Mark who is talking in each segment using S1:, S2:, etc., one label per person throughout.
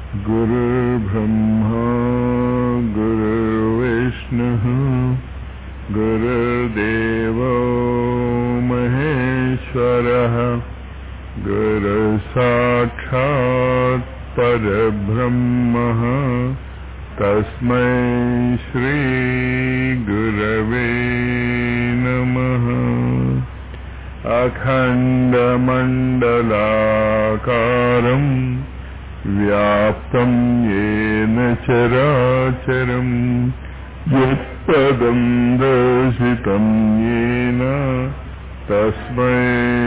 S1: गुरुर्ब्रह्मा गुरुर्विष्णुः गुरुर्देवो महेश्वरः गुरुसाक्षात् परब्रह्मः तस्मै श्रीगुरवे नमः अखण्डमण्डलाकारम् व्याप्तं येन चराचरम् यत्पदं दर्शितं येन तस्मै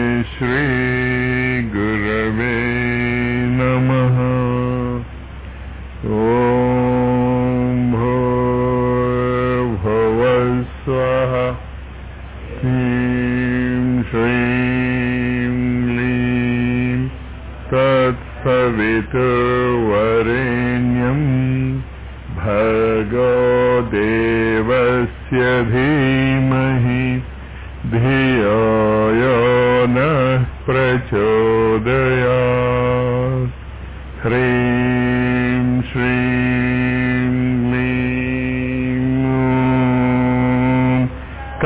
S1: श्रीगुरवे नमः ॐ भूर्भुवस्वः ह्रीं श्रीं क्लीं तत्सवितुर्वरेण्यम् भर्गो देवस्य धीमहि धियो यो नः प्रचोदयात् ह्रीं श्रीं क्लीं ॐ क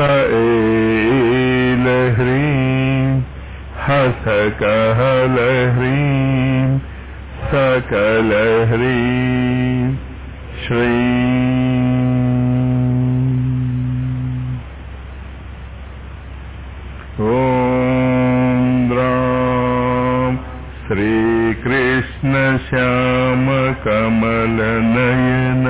S1: एलह्रीं हसकहलह्रीं सकलह्रीं श्रीं ॐ द्रां श्रीकृष्णश्यामकमलनयन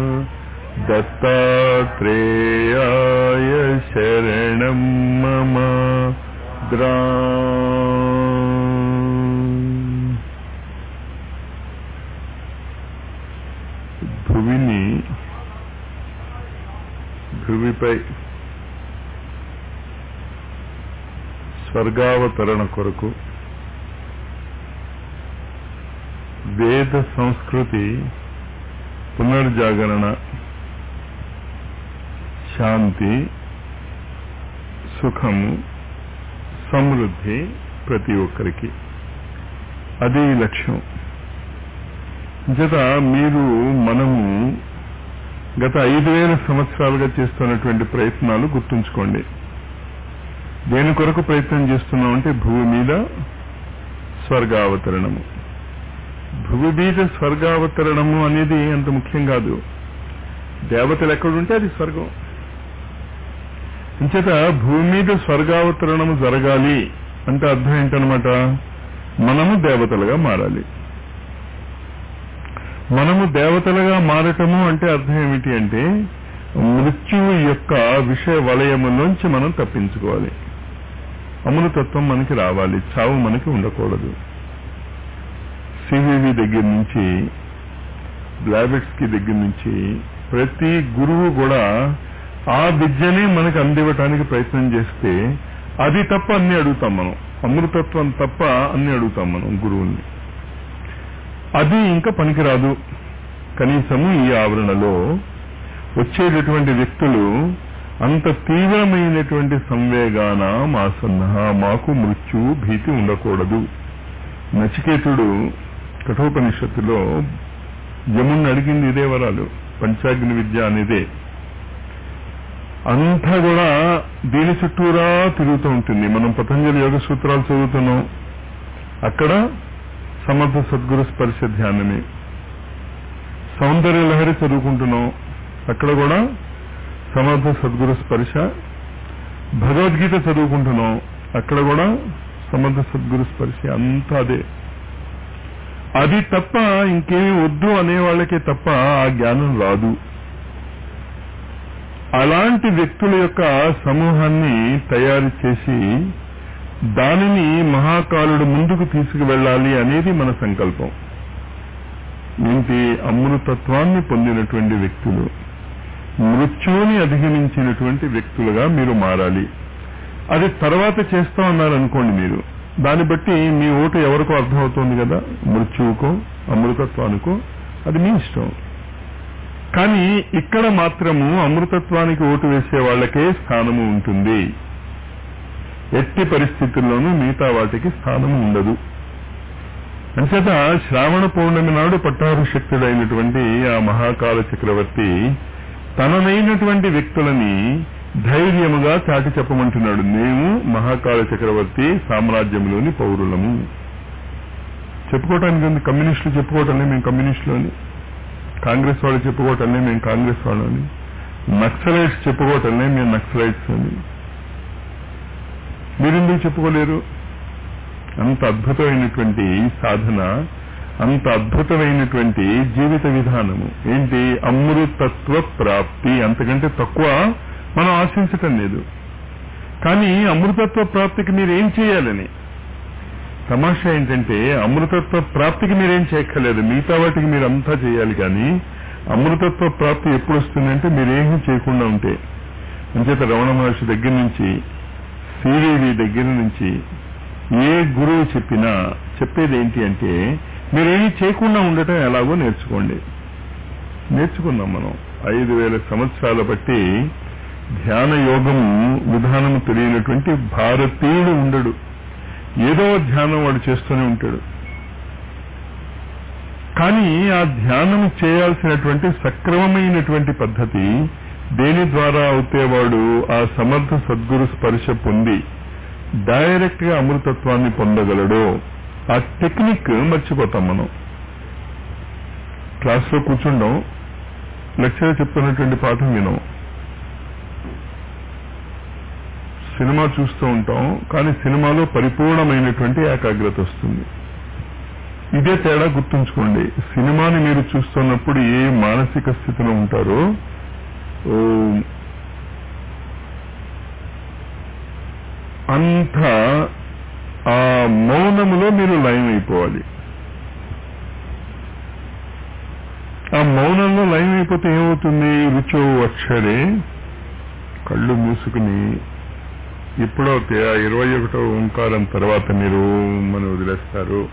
S1: दत्तात्रेयाय शरणं मम द्रा భువిని భువిపై స్వర్గావతరణ కొరకు వేద సంస్కృతి పునర్జాగరణ శాంతి సుఖము సమృద్ధి ప్రతి ఒక్కరికి అది లక్ష్యం జత మీరు మనము గత ఐదు వేల సంవత్సరాలుగా చేస్తున్నటువంటి ప్రయత్నాలు గుర్తుంచుకోండి దేని కొరకు ప్రయత్నం చేస్తున్నామంటే భూమి మీద స్వర్గావతరణము భూమి మీద స్వర్గావతరణము అనేది అంత ముఖ్యం కాదు దేవతలు ఎక్కడుంటే అది స్వర్గం అంచేత భూమి మీద స్వర్గావతరణము జరగాలి అంటే అర్థం ఏంటనమాట మనము దేవతలుగా మారాలి మనము దేవతలుగా మారటము అంటే అర్థం ఏమిటి అంటే మృత్యువు యొక్క విషయ వలయములోంచి మనం తప్పించుకోవాలి అమృతత్వం మనకి రావాలి చావు మనకి ఉండకూడదు సివివి దగ్గర నుంచి బ్లాబెట్స్ కి దగ్గర నుంచి ప్రతి గురువు కూడా ఆ విద్యనే మనకి అందివ్వటానికి ప్రయత్నం చేస్తే అది తప్ప అన్ని అడుగుతాం మనం అమృతత్వం తప్ప అన్ని అడుగుతాం మనం గురువుల్ని అది ఇంకా పనికిరాదు కనీసము ఈ ఆవరణలో వచ్చేటటువంటి వ్యక్తులు అంత తీవ్రమైనటువంటి సంవేగాన మాసన్న మాకు మృత్యు భీతి ఉండకూడదు నచికేతుడు కఠోపనిషత్తులో యముణ్ణి అడిగింది ఇదే వరాలు పంచాగ్ని విద్య అనేదే అంతా కూడా దీని చుట్టూరా తిరుగుతూ ఉంటుంది మనం పతంజలి యోగ సూత్రాలు చదువుతున్నాం అక్కడ సమర్థ సద్గురు స్పర్శ ధ్యానమే సౌందర్య లహరి చదువుకుంటున్నాం అక్కడ కూడా సమర్థ సద్గురు స్పర్శ భగవద్గీత చదువుకుంటున్నాం అక్కడ కూడా సమర్థ సద్గురు స్పర్శ అంతా అదే అది తప్ప ఇంకేమీ వద్దు అనే వాళ్ళకే తప్ప ఆ జ్ఞానం రాదు అలాంటి వ్యక్తుల యొక్క సమూహాన్ని తయారు చేసి దానిని మహాకాలుడు ముందుకు తీసుకువెళ్ళాలి అనేది మన సంకల్పం ఏంటి అమృతత్వాన్ని పొందినటువంటి వ్యక్తులు మృత్యువుని అధిగమించినటువంటి వ్యక్తులుగా మీరు మారాలి అది తర్వాత చేస్తా ఉన్నారనుకోండి మీరు దాన్ని బట్టి మీ ఓటు ఎవరికో అర్థమవుతోంది కదా మృత్యువుకో అమృతత్వానికో అది మీ ఇష్టం కానీ ఇక్కడ మాత్రము అమృతత్వానికి ఓటు వేసే వాళ్ళకే స్థానము ఉంటుంది ఎట్టి పరిస్థితుల్లోనూ మిగతా వాటికి స్థానం ఉండదు అంచేత శ్రావణ పౌర్ణమి నాడు పట్టారు శక్తుడైనటువంటి ఆ మహాకాల చక్రవర్తి తననైనటువంటి వ్యక్తులని ధైర్యముగా చాటి చెప్పమంటున్నాడు మేము మహాకాల చక్రవర్తి సామ్రాజ్యంలోని పౌరులము చెప్పుకోవటానికి ఉంది కమ్యూనిస్టులు చెప్పుకోవటంలే మేము కమ్యూనిస్టులు అని కాంగ్రెస్ వాళ్ళు చెప్పుకోవటంలే మేము కాంగ్రెస్ వాళ్ళు అని నక్సలైట్స్ చెప్పుకోవటంలే మేము నక్సలైట్స్ అని మీరెందుకు చెప్పుకోలేరు అంత అద్భుతమైనటువంటి సాధన అంత అద్భుతమైనటువంటి జీవిత విధానము ఏంటి అమృతత్వ ప్రాప్తి అంతకంటే తక్కువ మనం ఆశించటం లేదు కానీ అమృతత్వ ప్రాప్తికి మీరు ఏం చేయాలని తమాషా ఏంటంటే అమృతత్వ ప్రాప్తికి మీరేం చేయక్కర్లేదు మిగతా వాటికి మీరు అంతా చేయాలి కానీ అమృతత్వ ప్రాప్తి ఎప్పుడు వస్తుందంటే మీరేమీ చేయకుండా ఉంటే అంచేత రమణ మహర్షి దగ్గర నుంచి శ్రీదేవి దగ్గర నుంచి ఏ గురువు చెప్పినా చెప్పేది ఏంటి అంటే మీరేమీ చేయకుండా ఉండటం ఎలాగో నేర్చుకోండి నేర్చుకున్నాం మనం ఐదు వేల సంవత్సరాల బట్టి ధ్యాన యోగము విధానము తెలియనటువంటి భారతీయుడు ఉండడు ఏదో ధ్యానం వాడు చేస్తూనే ఉంటాడు కానీ ఆ ధ్యానం చేయాల్సినటువంటి సక్రమమైనటువంటి పద్ధతి దేని ద్వారా అవుతే వాడు ఆ సమర్థ సద్గురు స్పర్శ పొంది డైరెక్ట్ గా అమృతత్వాన్ని పొందగలడో ఆ టెక్నిక్ మర్చిపోతాం మనం క్లాస్లో కూర్చుండం లెక్చర్ చెప్తున్నటువంటి పాఠం వినం సినిమా చూస్తూ ఉంటాం కానీ సినిమాలో పరిపూర్ణమైనటువంటి ఏకాగ్రత వస్తుంది ఇదే తేడా గుర్తుంచుకోండి సినిమాని మీరు చూస్తున్నప్పుడు ఏ మానసిక స్థితిలో ఉంటారో ఓ, అంత ఆ మౌనములో మీరు లయం అయిపోవాలి ఆ మౌనంలో లయం అయిపోతే ఏమవుతుంది రుచో అక్షరే కళ్ళు మూసుకుని ఎప్పుడైతే ఆ ఇరవై ఒకటో ఓంకారం తర్వాత మీరు మనం వదిలేస్తారు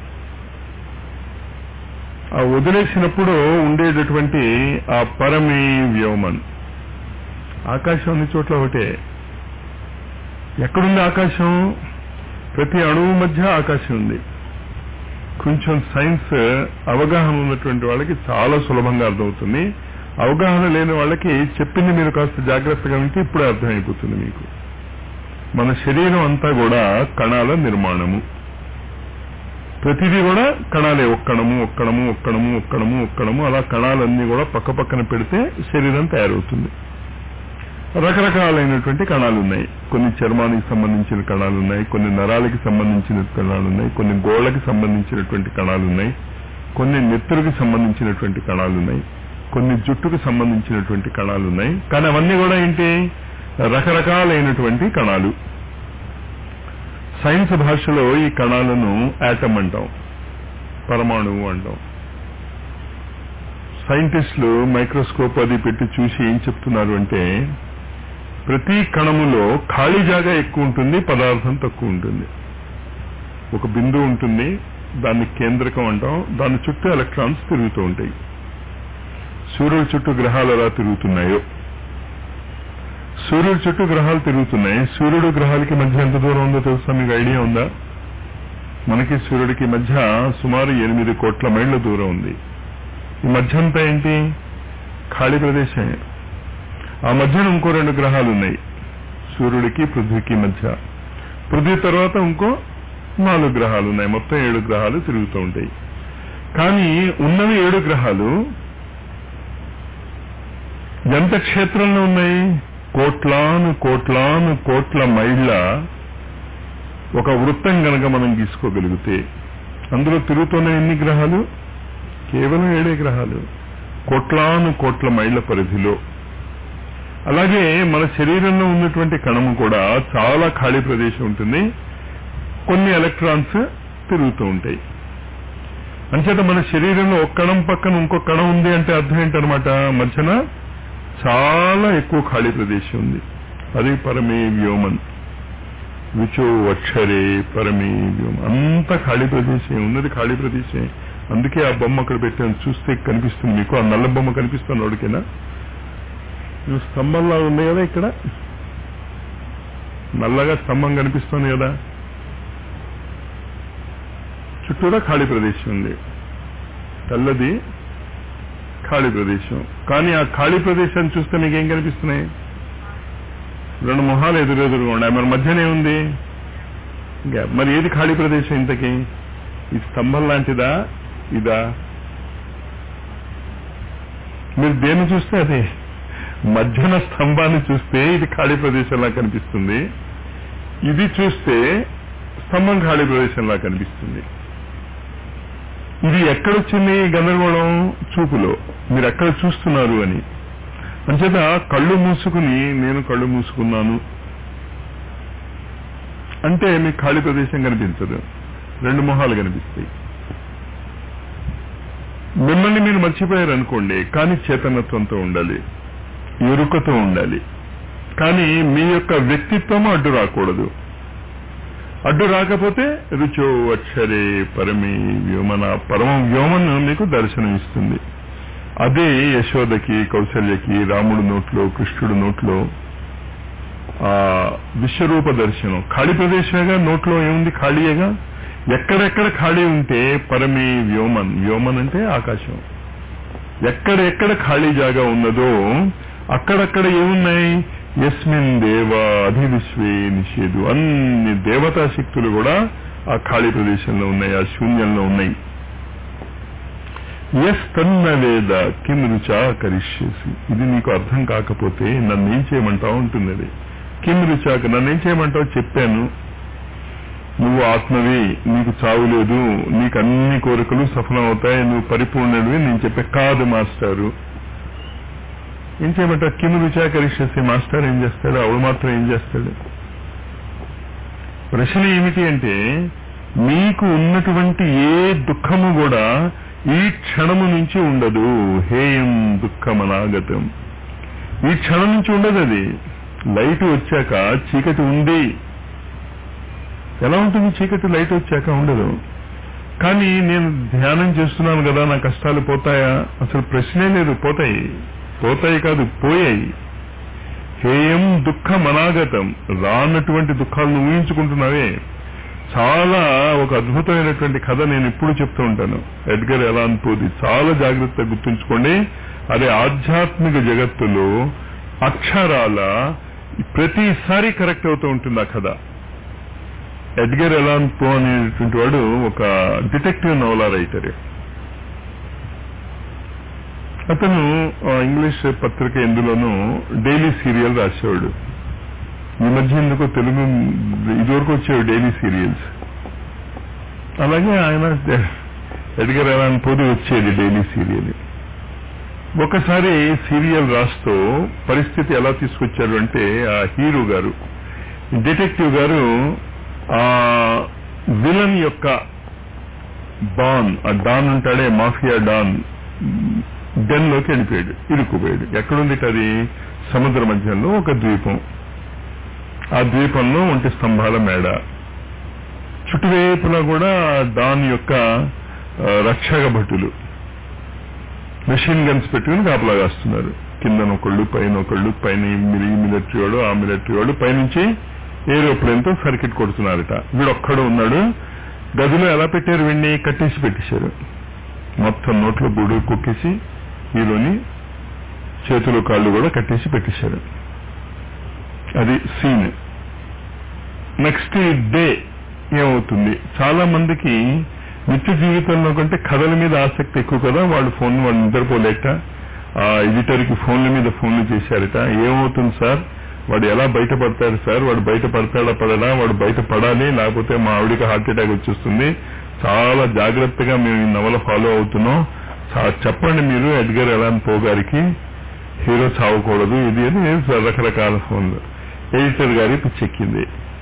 S1: ఆ వదిలేసినప్పుడు ఉండేటటువంటి ఆ పరమే వ్యోమన్ ఆకాశం అన్ని చోట్ల ఒకటే ఎక్కడుంది ఆకాశం ప్రతి అణువు మధ్య ఆకాశం ఉంది కొంచెం సైన్స్ అవగాహన ఉన్నటువంటి వాళ్ళకి చాలా సులభంగా అర్థమవుతుంది అవగాహన లేని వాళ్ళకి చెప్పింది మీరు కాస్త జాగ్రత్తగా వింటే ఇప్పుడే అర్థమైపోతుంది మీకు మన శరీరం అంతా కూడా కణాల నిర్మాణము ప్రతిదీ కూడా కణాలే ఒక్కడము ఒక్కడము ఒక్కడము ఒక్కడము ఒక్కడము అలా కణాలన్నీ కూడా పక్క పక్కన పెడితే శరీరం తయారవుతుంది రకరకాలైనటువంటి కణాలు ఉన్నాయి కొన్ని చర్మానికి సంబంధించిన కణాలు ఉన్నాయి కొన్ని నరాలకి సంబంధించిన కణాలు ఉన్నాయి కొన్ని గోళ్ళకి సంబంధించినటువంటి కణాలు ఉన్నాయి కొన్ని నెత్తురికి సంబంధించినటువంటి కణాలు ఉన్నాయి కొన్ని జుట్టుకు సంబంధించినటువంటి కణాలు ఉన్నాయి కానీ అవన్నీ కూడా ఏంటి రకరకాలైనటువంటి కణాలు సైన్స్ భాషలో ఈ కణాలను యాటమ్ అంటాం పరమాణువు అంటాం సైంటిస్టులు మైక్రోస్కోప్ అది పెట్టి చూసి ఏం చెప్తున్నారు అంటే ప్రతి కణములో ఖాళీ జాగా ఎక్కువ ఉంటుంది పదార్థం తక్కువ ఉంటుంది ఒక బిందువు ఉంటుంది దాన్ని కేంద్రకం అంటాం దాని చుట్టూ ఎలక్ట్రాన్స్ తిరుగుతూ ఉంటాయి సూర్యుడి చుట్టూ గ్రహాలు ఎలా తిరుగుతున్నాయో సూర్యుడి చుట్టూ గ్రహాలు తిరుగుతున్నాయి సూర్యుడు గ్రహాలకి మధ్య ఎంత దూరం ఉందో తెలుసా మీకు ఐడియా ఉందా మనకి సూర్యుడికి మధ్య సుమారు ఎనిమిది కోట్ల మైళ్ళ దూరం ఉంది ఈ మధ్య అంతా ఏంటి ఖాళీ ప్రదేశమే ఆ మధ్యన ఇంకో రెండు గ్రహాలు ఉన్నాయి సూర్యుడికి పృథ్వీకి మధ్య పృథ్వీ తర్వాత ఇంకో నాలుగు గ్రహాలు ఉన్నాయి మొత్తం ఏడు గ్రహాలు తిరుగుతూ ఉంటాయి కానీ ఉన్నవి ఏడు గ్రహాలు ఎంత క్షేత్రంలో ఉన్నాయి కోట్లాను కోట్లాను కోట్ల మైళ్ళ ఒక వృత్తం గనక మనం గీసుకోగలిగితే అందులో తిరుగుతున్న ఎన్ని గ్రహాలు కేవలం ఏడే గ్రహాలు కోట్లాను కోట్ల మైళ్ళ పరిధిలో అలాగే మన శరీరంలో ఉన్నటువంటి కణము కూడా చాలా ఖాళీ ప్రదేశం ఉంటుంది కొన్ని ఎలక్ట్రాన్స్ తిరుగుతూ ఉంటాయి అంచేత మన శరీరంలో ఒక కణం పక్కన ఇంకో కణం ఉంది అంటే అర్థం ఏంటనమాట మధ్యన చాలా ఎక్కువ ఖాళీ ప్రదేశం ఉంది అది పరమే వ్యోమన్ విచో అక్షరే పరమే వ్యోమన్ అంత ఖాళీ ప్రదేశం ఉన్నది ఖాళీ ప్రదేశం అందుకే ఆ బొమ్మ అక్కడ పెట్టాను చూస్తే కనిపిస్తుంది మీకు ఆ నల్ల బొమ్మ కనిపిస్తుంది వాడికేనా ఇవి స్తంభంలా ఉంది కదా ఇక్కడ నల్లగా స్తంభం కనిపిస్తుంది కదా చుట్టూరా ఖాళీ ప్రదేశం ఉంది తెల్లది ఖాళీ ప్రదేశం కానీ ఆ ఖాళీ ప్రదేశాన్ని చూస్తే మీకు ఏం కనిపిస్తున్నాయి రెండు మొహాలు ఎదురెదురుగా ఉన్నాయి మరి మధ్యనే ఉంది గ్యాప్ మరి ఏది ఖాళీ ప్రదేశం ఇంతకి ఈ స్తంభం లాంటిదా ఇదా మీరు దేన్ని చూస్తే అదే మధ్యన స్తంభాన్ని చూస్తే ఇది ఖాళీ ప్రదేశంలా కనిపిస్తుంది ఇది చూస్తే స్తంభం ఖాళీ ప్రదేశంలా కనిపిస్తుంది ఇది ఎక్కడొచ్చింది గందరగోళం చూపులో మీరు ఎక్కడ చూస్తున్నారు అని అంచేత కళ్ళు మూసుకుని నేను కళ్ళు మూసుకున్నాను అంటే మీకు ఖాళీ ప్రదేశం కనిపించదు రెండు మొహాలు కనిపిస్తాయి మిమ్మల్ని మీరు మర్చిపోయారు అనుకోండి కానీ చేతనత్వంతో ఉండాలి ఎరుకతో ఉండాలి కానీ మీ యొక్క వ్యక్తిత్వం అడ్డు రాకూడదు అడ్డు రాకపోతే రుచో అక్షరే పరమే వ్యోమన పరమ వ్యోమను మీకు దర్శనం ఇస్తుంది అదే యశోదకి కౌశల్యకి రాముడు నోట్లో కృష్ణుడు నోట్లో ఆ విశ్వరూప దర్శనం ఖాళీ ప్రదేశమేగా నోట్లో ఏముంది ఖాళీయేగా ఎక్కడెక్కడ ఖాళీ ఉంటే పరమే వ్యోమన్ వ్యోమన్ అంటే ఆకాశం ఎక్కడెక్కడ ఖాళీ జాగా ఉన్నదో అక్కడక్కడ ఏమున్నాయి యస్మిన్ దేవ అధివిశ్వే నిషేధు అన్ని దేవతా శక్తులు కూడా ఆ ఖాళీ ప్రదేశంలో ఉన్నాయి ఆ శూన్యంలో ఉన్నాయి ఎస్ తన్న వేద కిం రుచా కరిష్యేసి ఇది నీకు అర్థం కాకపోతే నన్ను ఏం చేయమంటావు ఉంటుంది అది కిం రుచాక నన్ను ఏం చేయమంటావు చెప్పాను నువ్వు ఆత్మవి నీకు చావు లేదు నీకు అన్ని కోరికలు సఫలం అవుతాయి నువ్వు పరిపూర్ణుడివి నేను చెప్పే కాదు మాస్టారు ఏం చేయమంటావు కిమ్ రుచాకరిష్యసి మాస్టర్ ఏం చేస్తాడు ఆవిడ మాత్రం ఏం చేస్తాడు ప్రశ్న ఏమిటి అంటే మీకు ఉన్నటువంటి ఏ దుఃఖము కూడా ఈ క్షణము నుంచి ఉండదు హేయం దుఃఖమనాగతం ఈ క్షణం నుంచి ఉండదు అది లైట్ వచ్చాక చీకటి ఉంది ఎలా ఉంటుంది చీకటి లైట్ వచ్చాక ఉండదు కానీ నేను ధ్యానం చేస్తున్నాను కదా నా కష్టాలు పోతాయా అసలు ప్రశ్నే లేదు పోతాయి పోతాయి కాదు పోయాయి హేయం దుఃఖం అనాగతం రానటువంటి దుఃఖాలను ఊహించుకుంటున్నావే చాలా ఒక అద్భుతమైనటువంటి కథ నేను ఇప్పుడు చెప్తూ ఉంటాను ఎడ్గర్ ఎలా అనుకోది చాలా జాగ్రత్తగా గుర్తుంచుకోండి అదే ఆధ్యాత్మిక జగత్తులో అక్షరాల ప్రతిసారి కరెక్ట్ అవుతూ ఉంటుంది ఆ కథ ఎడ్గర్ ఎలాన్ పో అనేటువంటి వాడు ఒక డిటెక్టివ్ నవలా రైటర్ అతను ఇంగ్లీష్ పత్రిక ఎందులోనూ డైలీ సీరియల్ రాసేవాడు ఈ మధ్య ఎందుకో తెలుగు ఇదివరకు వచ్చేవి డైలీ సీరియల్స్ అలాగే ఆయన ఎడ్గర్ ఎలాన్ పోది వచ్చేది డైలీ సీరియల్ ఒకసారి సీరియల్ రాస్తూ పరిస్థితి ఎలా తీసుకొచ్చారు అంటే ఆ హీరో గారు డిటెక్టివ్ గారు ఆ విలన్ యొక్క డాన్ ఆ డాన్ ఉంటాడే మాఫియా డాన్ డెన్ లోకి వెళ్ళిపోయాడు ఇరుక్కుపోయాడు ఎక్కడుంది అది సముద్ర మధ్యంలో ఒక ద్వీపం ఆ ద్వీపంలో ఒంటి స్తంభాల మేడ చుట్టువైపులా కూడా డాన్ యొక్క రక్షక భటులు మెషిన్ గన్స్ పెట్టుకుని కాపలా కాస్తున్నారు కిందన ఒకళ్ళు పైన ఒకళ్ళు పైన మిలిటరీ వాడు ఆ మిలిటరీ వాడు పైనుంచి ఏరోప్లేన్ తో సర్కిట్ కొడుతున్నారట వీడు ఒక్కడు ఉన్నాడు గదిలో ఎలా పెట్టారు వీడిని కట్టేసి పెట్టేశారు మొత్తం నోట్లో బూడు కుక్కేసి హీరోని చేతులు కాళ్ళు కూడా కట్టేసి పెట్టేశారు అది సీన్ నెక్స్ట్ డే ఏమవుతుంది చాలా మందికి నిత్య జీవితంలో కంటే కథల మీద ఆసక్తి ఎక్కువ కదా వాళ్ళు ఫోన్ వాళ్ళు నిద్రపోలేక ఆ ఎడిటర్ కి ఫోన్ల మీద ఫోన్లు చేశారట ఏమవుతుంది సార్ వాడు ఎలా బయటపడతాడు సార్ వాడు బయట పడతాడా పడడా వాడు బయట పడాలి లేకపోతే మా ఆవిడికి హార్ట్ అటాక్ వచ్చేస్తుంది చాలా జాగ్రత్తగా మేము ఈ నవల ఫాలో అవుతున్నాం చెప్పండి మీరు ఎడ్గర్ ఎలాన్ పో గారికి హీరో చావకూడదు ఇది అని రకరకాల ఫోన్లు ఎడిటర్ గారి పిచ్చెక్కింది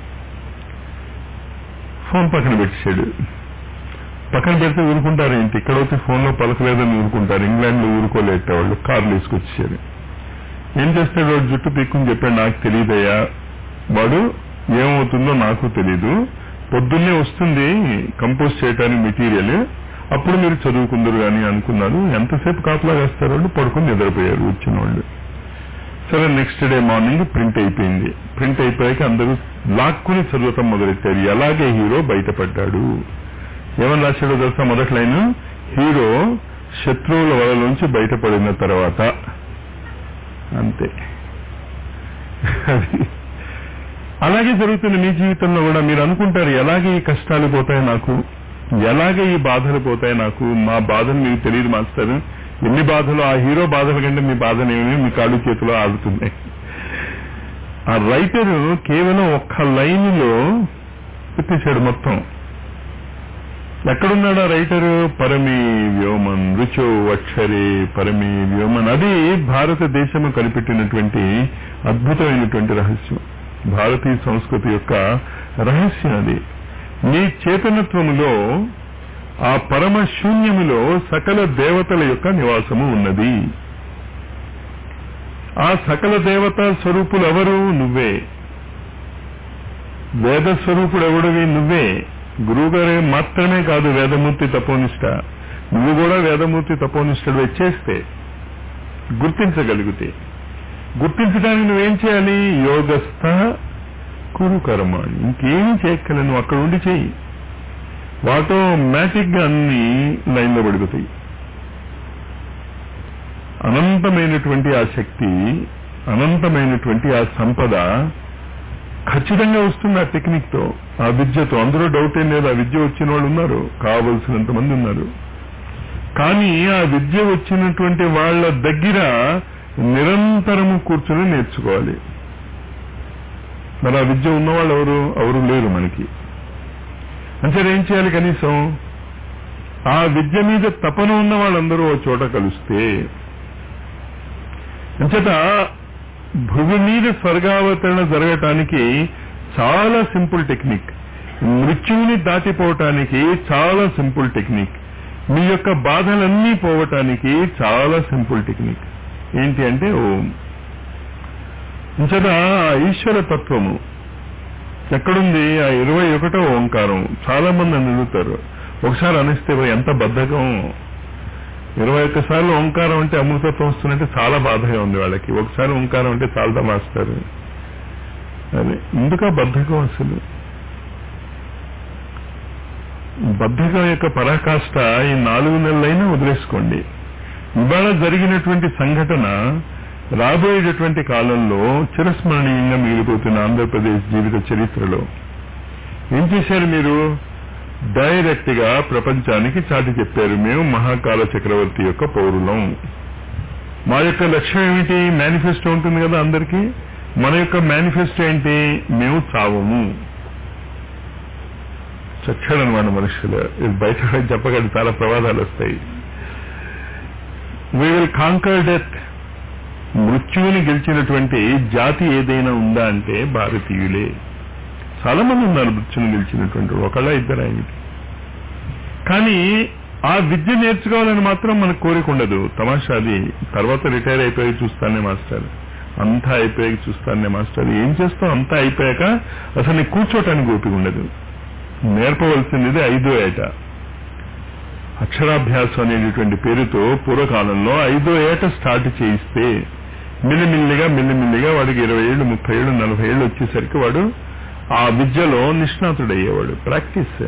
S1: ఫోన్ పక్కన పెట్టేశాడు పక్కన పెడితే ఊరుకుంటారు ఏంటి ఇక్కడైతే ఫోన్లో పలకలేదని ఊరుకుంటారు ఇంగ్లాండ్ లో ఊరుకోలేట వాళ్ళు కార్లు వేసుకొచ్చారు ఏం చేస్తాడు వాడు జుట్టు పీక్కుని చెప్పాడు నాకు తెలియదయ్యా వాడు ఏమవుతుందో నాకు తెలీదు పొద్దున్నే వస్తుంది కంపోజ్ చేయడానికి మెటీరియల్ అప్పుడు మీరు చదువుకుందరు కానీ అనుకున్నారు ఎంతసేపు కాపలా వేస్తారు వాళ్ళు పడుకుని నిద్రపోయారు వచ్చిన వాళ్ళు సరే నెక్స్ట్ డే మార్నింగ్ ప్రింట్ అయిపోయింది ప్రింట్ అయిపోయాక అందరూ లాక్కుని చదవటం మొదలెట్టారు ఎలాగే హీరో బయటపడ్డాడు ఏమని రాశాడో తెలుసా మొదటి లైన్ హీరో శత్రువుల వల నుంచి బయటపడిన తర్వాత అంతే అది అలాగే జరుగుతుంది మీ జీవితంలో కూడా మీరు అనుకుంటారు ఎలాగే ఈ కష్టాలు పోతాయి నాకు ఎలాగే ఈ బాధలు పోతాయి నాకు మా బాధలు మీకు తెలియదు మాస్టర్ ఎన్ని బాధలు ఆ హీరో బాధల కంటే మీ బాధలు ఏమి మీ కాళ్ళు చేతిలో ఆడుతున్నాయి ఆ రైటర్ కేవలం ఒక్క లైన్ లో పెట్టేశాడు మొత్తం ఎక్కడున్నాడు ఆ రైటరు పరమి వ్యోమన్ రుచో అక్షరే పరమి వ్యోమన్ అది భారతదేశము కనిపెట్టినటువంటి అద్భుతమైనటువంటి రహస్యం భారతీయ సంస్కృతి యొక్క రహస్యం అది నీ చేతనత్వములో ఆ పరమ శూన్యములో సకల దేవతల యొక్క నివాసము ఉన్నది ఆ సకల దేవతా స్వరూపులు ఎవరు నువ్వే వేద స్వరూపుడు ఎవడివి నువ్వే గురువుగారే మాత్రమే కాదు వేదమూర్తి తపోనిష్ట నువ్వు కూడా వేదమూర్తి తపోనిష్టడు వచ్చేస్తే గుర్తించగలిగితే గుర్తించడానికి నువ్వేం చేయాలి యోగస్థ కురు కర్మ ఇంకేమీ చేయక్కల నువ్వు అక్కడ ఉండి చేయి ఆటోమేటిక్ గా అన్ని లైన్లో పడిపోతాయి అనంతమైనటువంటి ఆ శక్తి అనంతమైనటువంటి ఆ సంపద ఖచ్చితంగా వస్తుంది ఆ టెక్నిక్ తో ఆ విద్యతో అందరూ డౌట్ ఏం లేదు ఆ విద్య వచ్చిన వాళ్ళు ఉన్నారు కావలసినంత మంది ఉన్నారు కానీ ఆ విద్య వచ్చినటువంటి వాళ్ళ దగ్గర నిరంతరము కూర్చొని నేర్చుకోవాలి మరి ఆ విద్య ఉన్నవాళ్ళు ఎవరు ఎవరు లేరు మనకి అంటే ఏం చేయాలి కనీసం ఆ విద్య మీద తపన ఉన్న వాళ్ళందరూ ఓ చోట కలిస్తే అంచేత భూమి మీద స్వర్గావతరణ జరగటానికి చాలా సింపుల్ టెక్నిక్ మృత్యువుని దాటిపోవటానికి చాలా సింపుల్ టెక్నిక్ మీ యొక్క బాధలన్నీ పోవటానికి చాలా సింపుల్ టెక్నిక్ ఏంటి అంటే ఓం అంచేత ఆ ఈశ్వర తత్వము ఎక్కడుంది ఆ ఇరవై ఒకటో ఓంకారం చాలా మంది నన్ను అడుగుతారు ఒకసారి అనిస్తే ఎంత బద్ధకం ఇరవై ఒక్కసార్లు ఓంకారం అంటే అమృతత్వం వస్తుందంటే చాలా బాధగా ఉంది వాళ్ళకి ఒకసారి ఓంకారం అంటే చాలా మాస్తారు అదే ఎందుక బద్ధకం అసలు బద్ధకం యొక్క పరాకాష్ట ఈ నాలుగు నెలలైనా వదిలేసుకోండి ఇవాళ జరిగినటువంటి సంఘటన రాబోయేటటువంటి కాలంలో చిరస్మరణీయంగా మిగిలిపోతున్న ఆంధ్రప్రదేశ్ జీవిత చరిత్రలో ఏం చేశారు మీరు డైరెక్ట్ గా ప్రపంచానికి చాటి చెప్పారు మేము మహాకాల చక్రవర్తి యొక్క పౌరులం మా యొక్క లక్ష్యం ఏమిటి మేనిఫెస్టో ఉంటుంది కదా అందరికీ మన యొక్క మేనిఫెస్టో ఏంటి మేము చావము చచ్చాడనమాట మనుషులు ఇది బయట చెప్పగలి చాలా ప్రమాదాలు వస్తాయి వీ విల్ కాంకర్ డెత్ మృత్యువుని గెలిచినటువంటి జాతి ఏదైనా ఉందా అంటే భారతీయులే చాలా మంది ఉన్నారు మృత్యుని గెలిచినటువంటి ఒకళ్ళ ఇద్దరు ఆయనకి కానీ ఆ విద్య నేర్చుకోవాలని మాత్రం మనకు కోరిక ఉండదు తమాషా అది తర్వాత రిటైర్ అయిపోయి చూస్తానే మాస్టర్ అంతా అయిపోయాక చూస్తానే మాస్టర్ ఏం చేస్తాం అంతా అయిపోయాక అసలు నీకు కూర్చోటానికి ఓపిక ఉండదు నేర్పవలసింది ఐదో ఏట అక్షరాభ్యాసం అనేటటువంటి పేరుతో పూర్వకాలంలో ఐదో ఏట స్టార్ట్ చేయిస్తే మిల్లిమిల్లిగా మిల్లిమిల్లిగా వాడికి ఇరవై ఏళ్ళు ముప్పై ఏళ్ళు నలభై ఏళ్ళు వచ్చేసరికి వాడు ఆ విద్యలో నిష్ణాతుడయ్యేవాడు ప్రాక్టీస్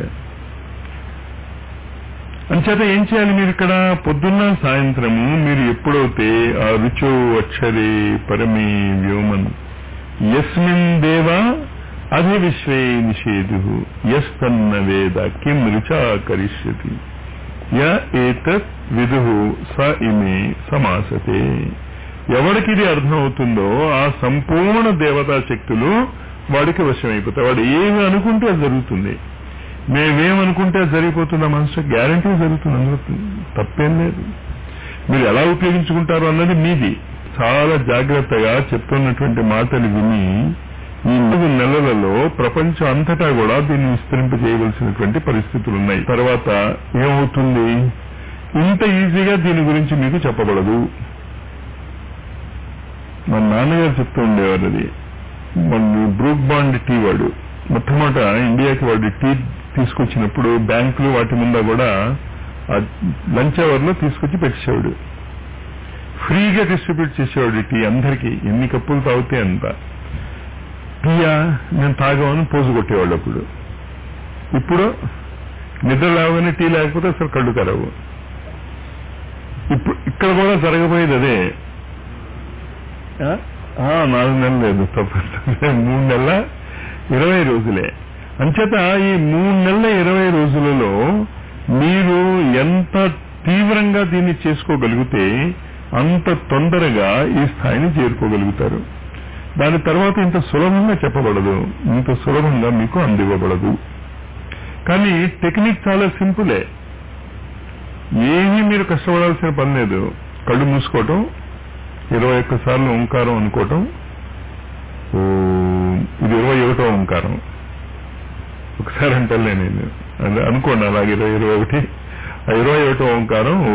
S1: అంచేత ఏం చేయాలి మీరు ఇక్కడ పొద్దున్న సాయంత్రము మీరు ఎప్పుడైతే ఆ రుచో అక్షరే పరమే వ్యోమన్ యస్మిన్ దేవా అధి విశ్వే నిషేధు యస్తన్న వేద కిం రుచా కరిష్యతి య ఏతత్ విదు స ఇమే సమాసతే ఎవరికి ఇది అర్థమవుతుందో ఆ సంపూర్ణ దేవతా శక్తులు వాడికి వశమైపోతాయి వాడు ఏమి అనుకుంటే అది జరుగుతుంది మేమేమనుకుంటే అది జరిగిపోతుందా మనసు గ్యారంటీ జరుగుతుంది అందులో తప్పేం లేదు మీరు ఎలా ఉపయోగించుకుంటారు అన్నది మీది చాలా జాగ్రత్తగా చెప్తున్నటువంటి మాటలు విని ఈ మూడు నెలలలో ప్రపంచం అంతటా కూడా దీన్ని విస్తరింప చేయవలసినటువంటి పరిస్థితులు ఉన్నాయి తర్వాత ఏమవుతుంది ఇంత ఈజీగా దీని గురించి మీకు చెప్పబడదు మా నాన్నగారు చెప్తూ ఉండేవారు అది మన బ్రూక్ బాండ్ టీ వాడు మొట్టమొదట ఇండియాకి వాడు టీ తీసుకొచ్చినప్పుడు బ్యాంకులు వాటి ముందా కూడా లంచ్ అవర్ లో తీసుకొచ్చి పెట్టేసేవాడు ఫ్రీగా డిస్ట్రిబ్యూట్ చేసేవాడు టీ అందరికీ ఎన్ని కప్పులు తాగితే అంత టీయా నేను తాగామని పోజు కొట్టేవాళ్ళు అప్పుడు ఇప్పుడు నిద్ర లేవగానే టీ లేకపోతే అసలు కళ్ళు తెరవు ఇప్పుడు ఇక్కడ కూడా జరగబోయేది అదే ఆ? ఆ, నాలుగు నెలలు లేదు తప్ప మూడు నెలల ఇరవై రోజులే అంచేత ఈ మూడు నెలల ఇరవై రోజులలో మీరు ఎంత తీవ్రంగా దీన్ని చేసుకోగలిగితే అంత తొందరగా ఈ స్థాయిని చేరుకోగలుగుతారు దాని తర్వాత ఇంత సులభంగా చెప్పబడదు ఇంత సులభంగా మీకు అందివ్వబడదు కానీ టెక్నిక్ చాలా సింపులే ఏమీ మీరు కష్టపడాల్సిన పని లేదు కళ్ళు మూసుకోవటం ఇరవై ఒక్క సార్లు ఓంకారం అనుకోవటం ఓ, ఇది ఇరవై ఒకటో ఓంకారం ఒకసారి అంటలే నేను అదే అనుకోండి అలాగే ఇరవై ఇరవై ఒకటి ఆ ఇరవై ఒకటో ఓంకారం ఓ,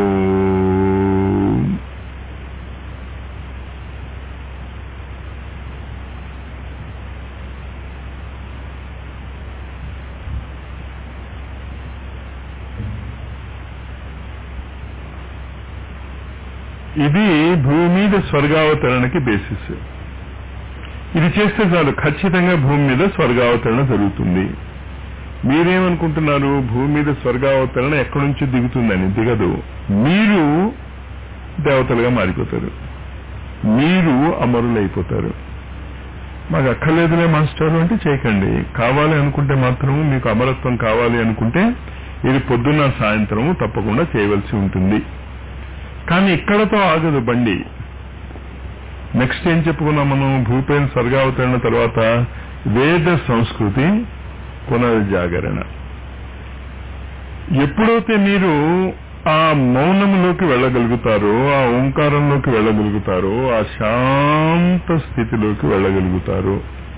S1: ఇది భూమి మీద స్వర్గావతరణకి బేసిస్ ఇది చేస్తే చాలు ఖచ్చితంగా భూమి మీద స్వర్గావతరణ జరుగుతుంది మీరేమనుకుంటున్నారు భూమి మీద స్వర్గావతరణ ఎక్కడి నుంచి దిగుతుందని దిగదు మీరు దేవతలుగా మారిపోతారు మీరు అమరులైపోతారు మాకు అక్కర్లేదులే మాస్టర్ అంటే చేయకండి కావాలి అనుకుంటే మాత్రం మీకు అమరత్వం కావాలి అనుకుంటే ఇది పొద్దున్న సాయంత్రం తప్పకుండా చేయవలసి ఉంటుంది కానీ ఇక్కడతో ఆగదు బండి నెక్స్ట్ ఏం చెప్పుకున్నాం మనం భూపేన్ స్వర్గావతరణ తర్వాత వేద సంస్కృతి పునర్జాగరణ ఎప్పుడైతే మీరు ఆ మౌనంలోకి వెళ్ళగలుగుతారో ఆ ఓంకారంలోకి వెళ్ళగలుగుతారో ఆ శాంత స్థితిలోకి వెళ్ళగలుగుతారు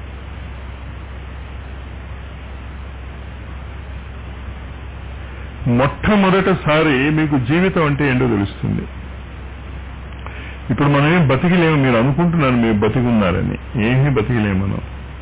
S1: మొట్టమొదటిసారి మీకు జీవితం అంటే ఏంటో తెలుస్తుంది ఇప్పుడు మనం ఏం బతికిలేము మీరు అనుకుంటున్నారు మీరు బతికున్నారని ఏమీ బతికిలేము మనం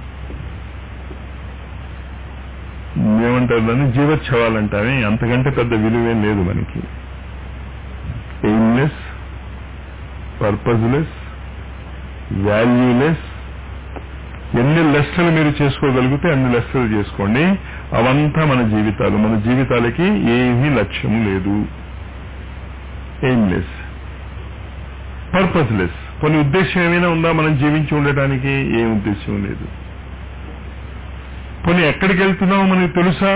S1: ఏమంటారు దాన్ని జీవోత్సవాలంటారే అంతకంటే పెద్ద విలువేం లేదు మనకి ఎయిమ్లెస్ పర్పజ్లెస్ వాల్యూలెస్ ఎన్ని లెస్సలు మీరు చేసుకోగలిగితే అన్ని లెస్సలు చేసుకోండి అవంతా మన జీవితాలు మన జీవితాలకి ఏమీ లక్ష్యము లేదు ఎయిమ్లెస్ పర్పస్లెస్ కొన్ని ఉద్దేశం ఏమైనా ఉందా మనం జీవించి ఉండటానికి ఏ ఉద్దేశం లేదు కొన్ని ఎక్కడికి వెళ్తున్నామో మనకి తెలుసా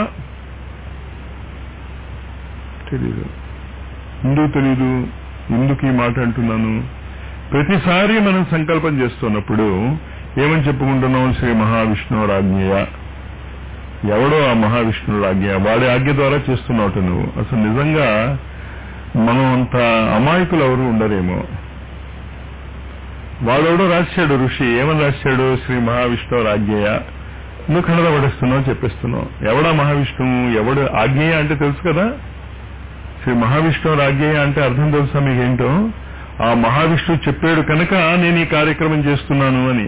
S1: తెలీదు ఎందుకు తెలీదు ఎందుకు ఈ మాట అంటున్నాను ప్రతిసారి మనం సంకల్పం చేస్తున్నప్పుడు ఏమని చెప్పుకుంటున్నాం శ్రీ మహావిష్ణువు రాజ్ఞేయ ఎవడో ఆ మహావిష్ణువు రాజ్ఞ వాడి ఆజ్ఞ ద్వారా చేస్తున్నావు నువ్వు అసలు నిజంగా మనం అంత అమాయకులు ఎవరు ఉండరేమో వాడెవడో రాశాడు ఋషి ఏమని రాశాడు శ్రీ మహావిష్ణువు రాజ్ఞేయ నువ్వు కన్నడ పడేస్తున్నావు చెప్పేస్తున్నావు ఎవడా మహావిష్ణువు ఎవడు ఆజ్ఞేయ అంటే తెలుసు కదా శ్రీ మహావిష్ణువు రాజ్ఞేయ అంటే అర్థం తెలుసా మీకేంటో ఆ మహావిష్ణువు చెప్పాడు కనుక నేను ఈ కార్యక్రమం చేస్తున్నాను అని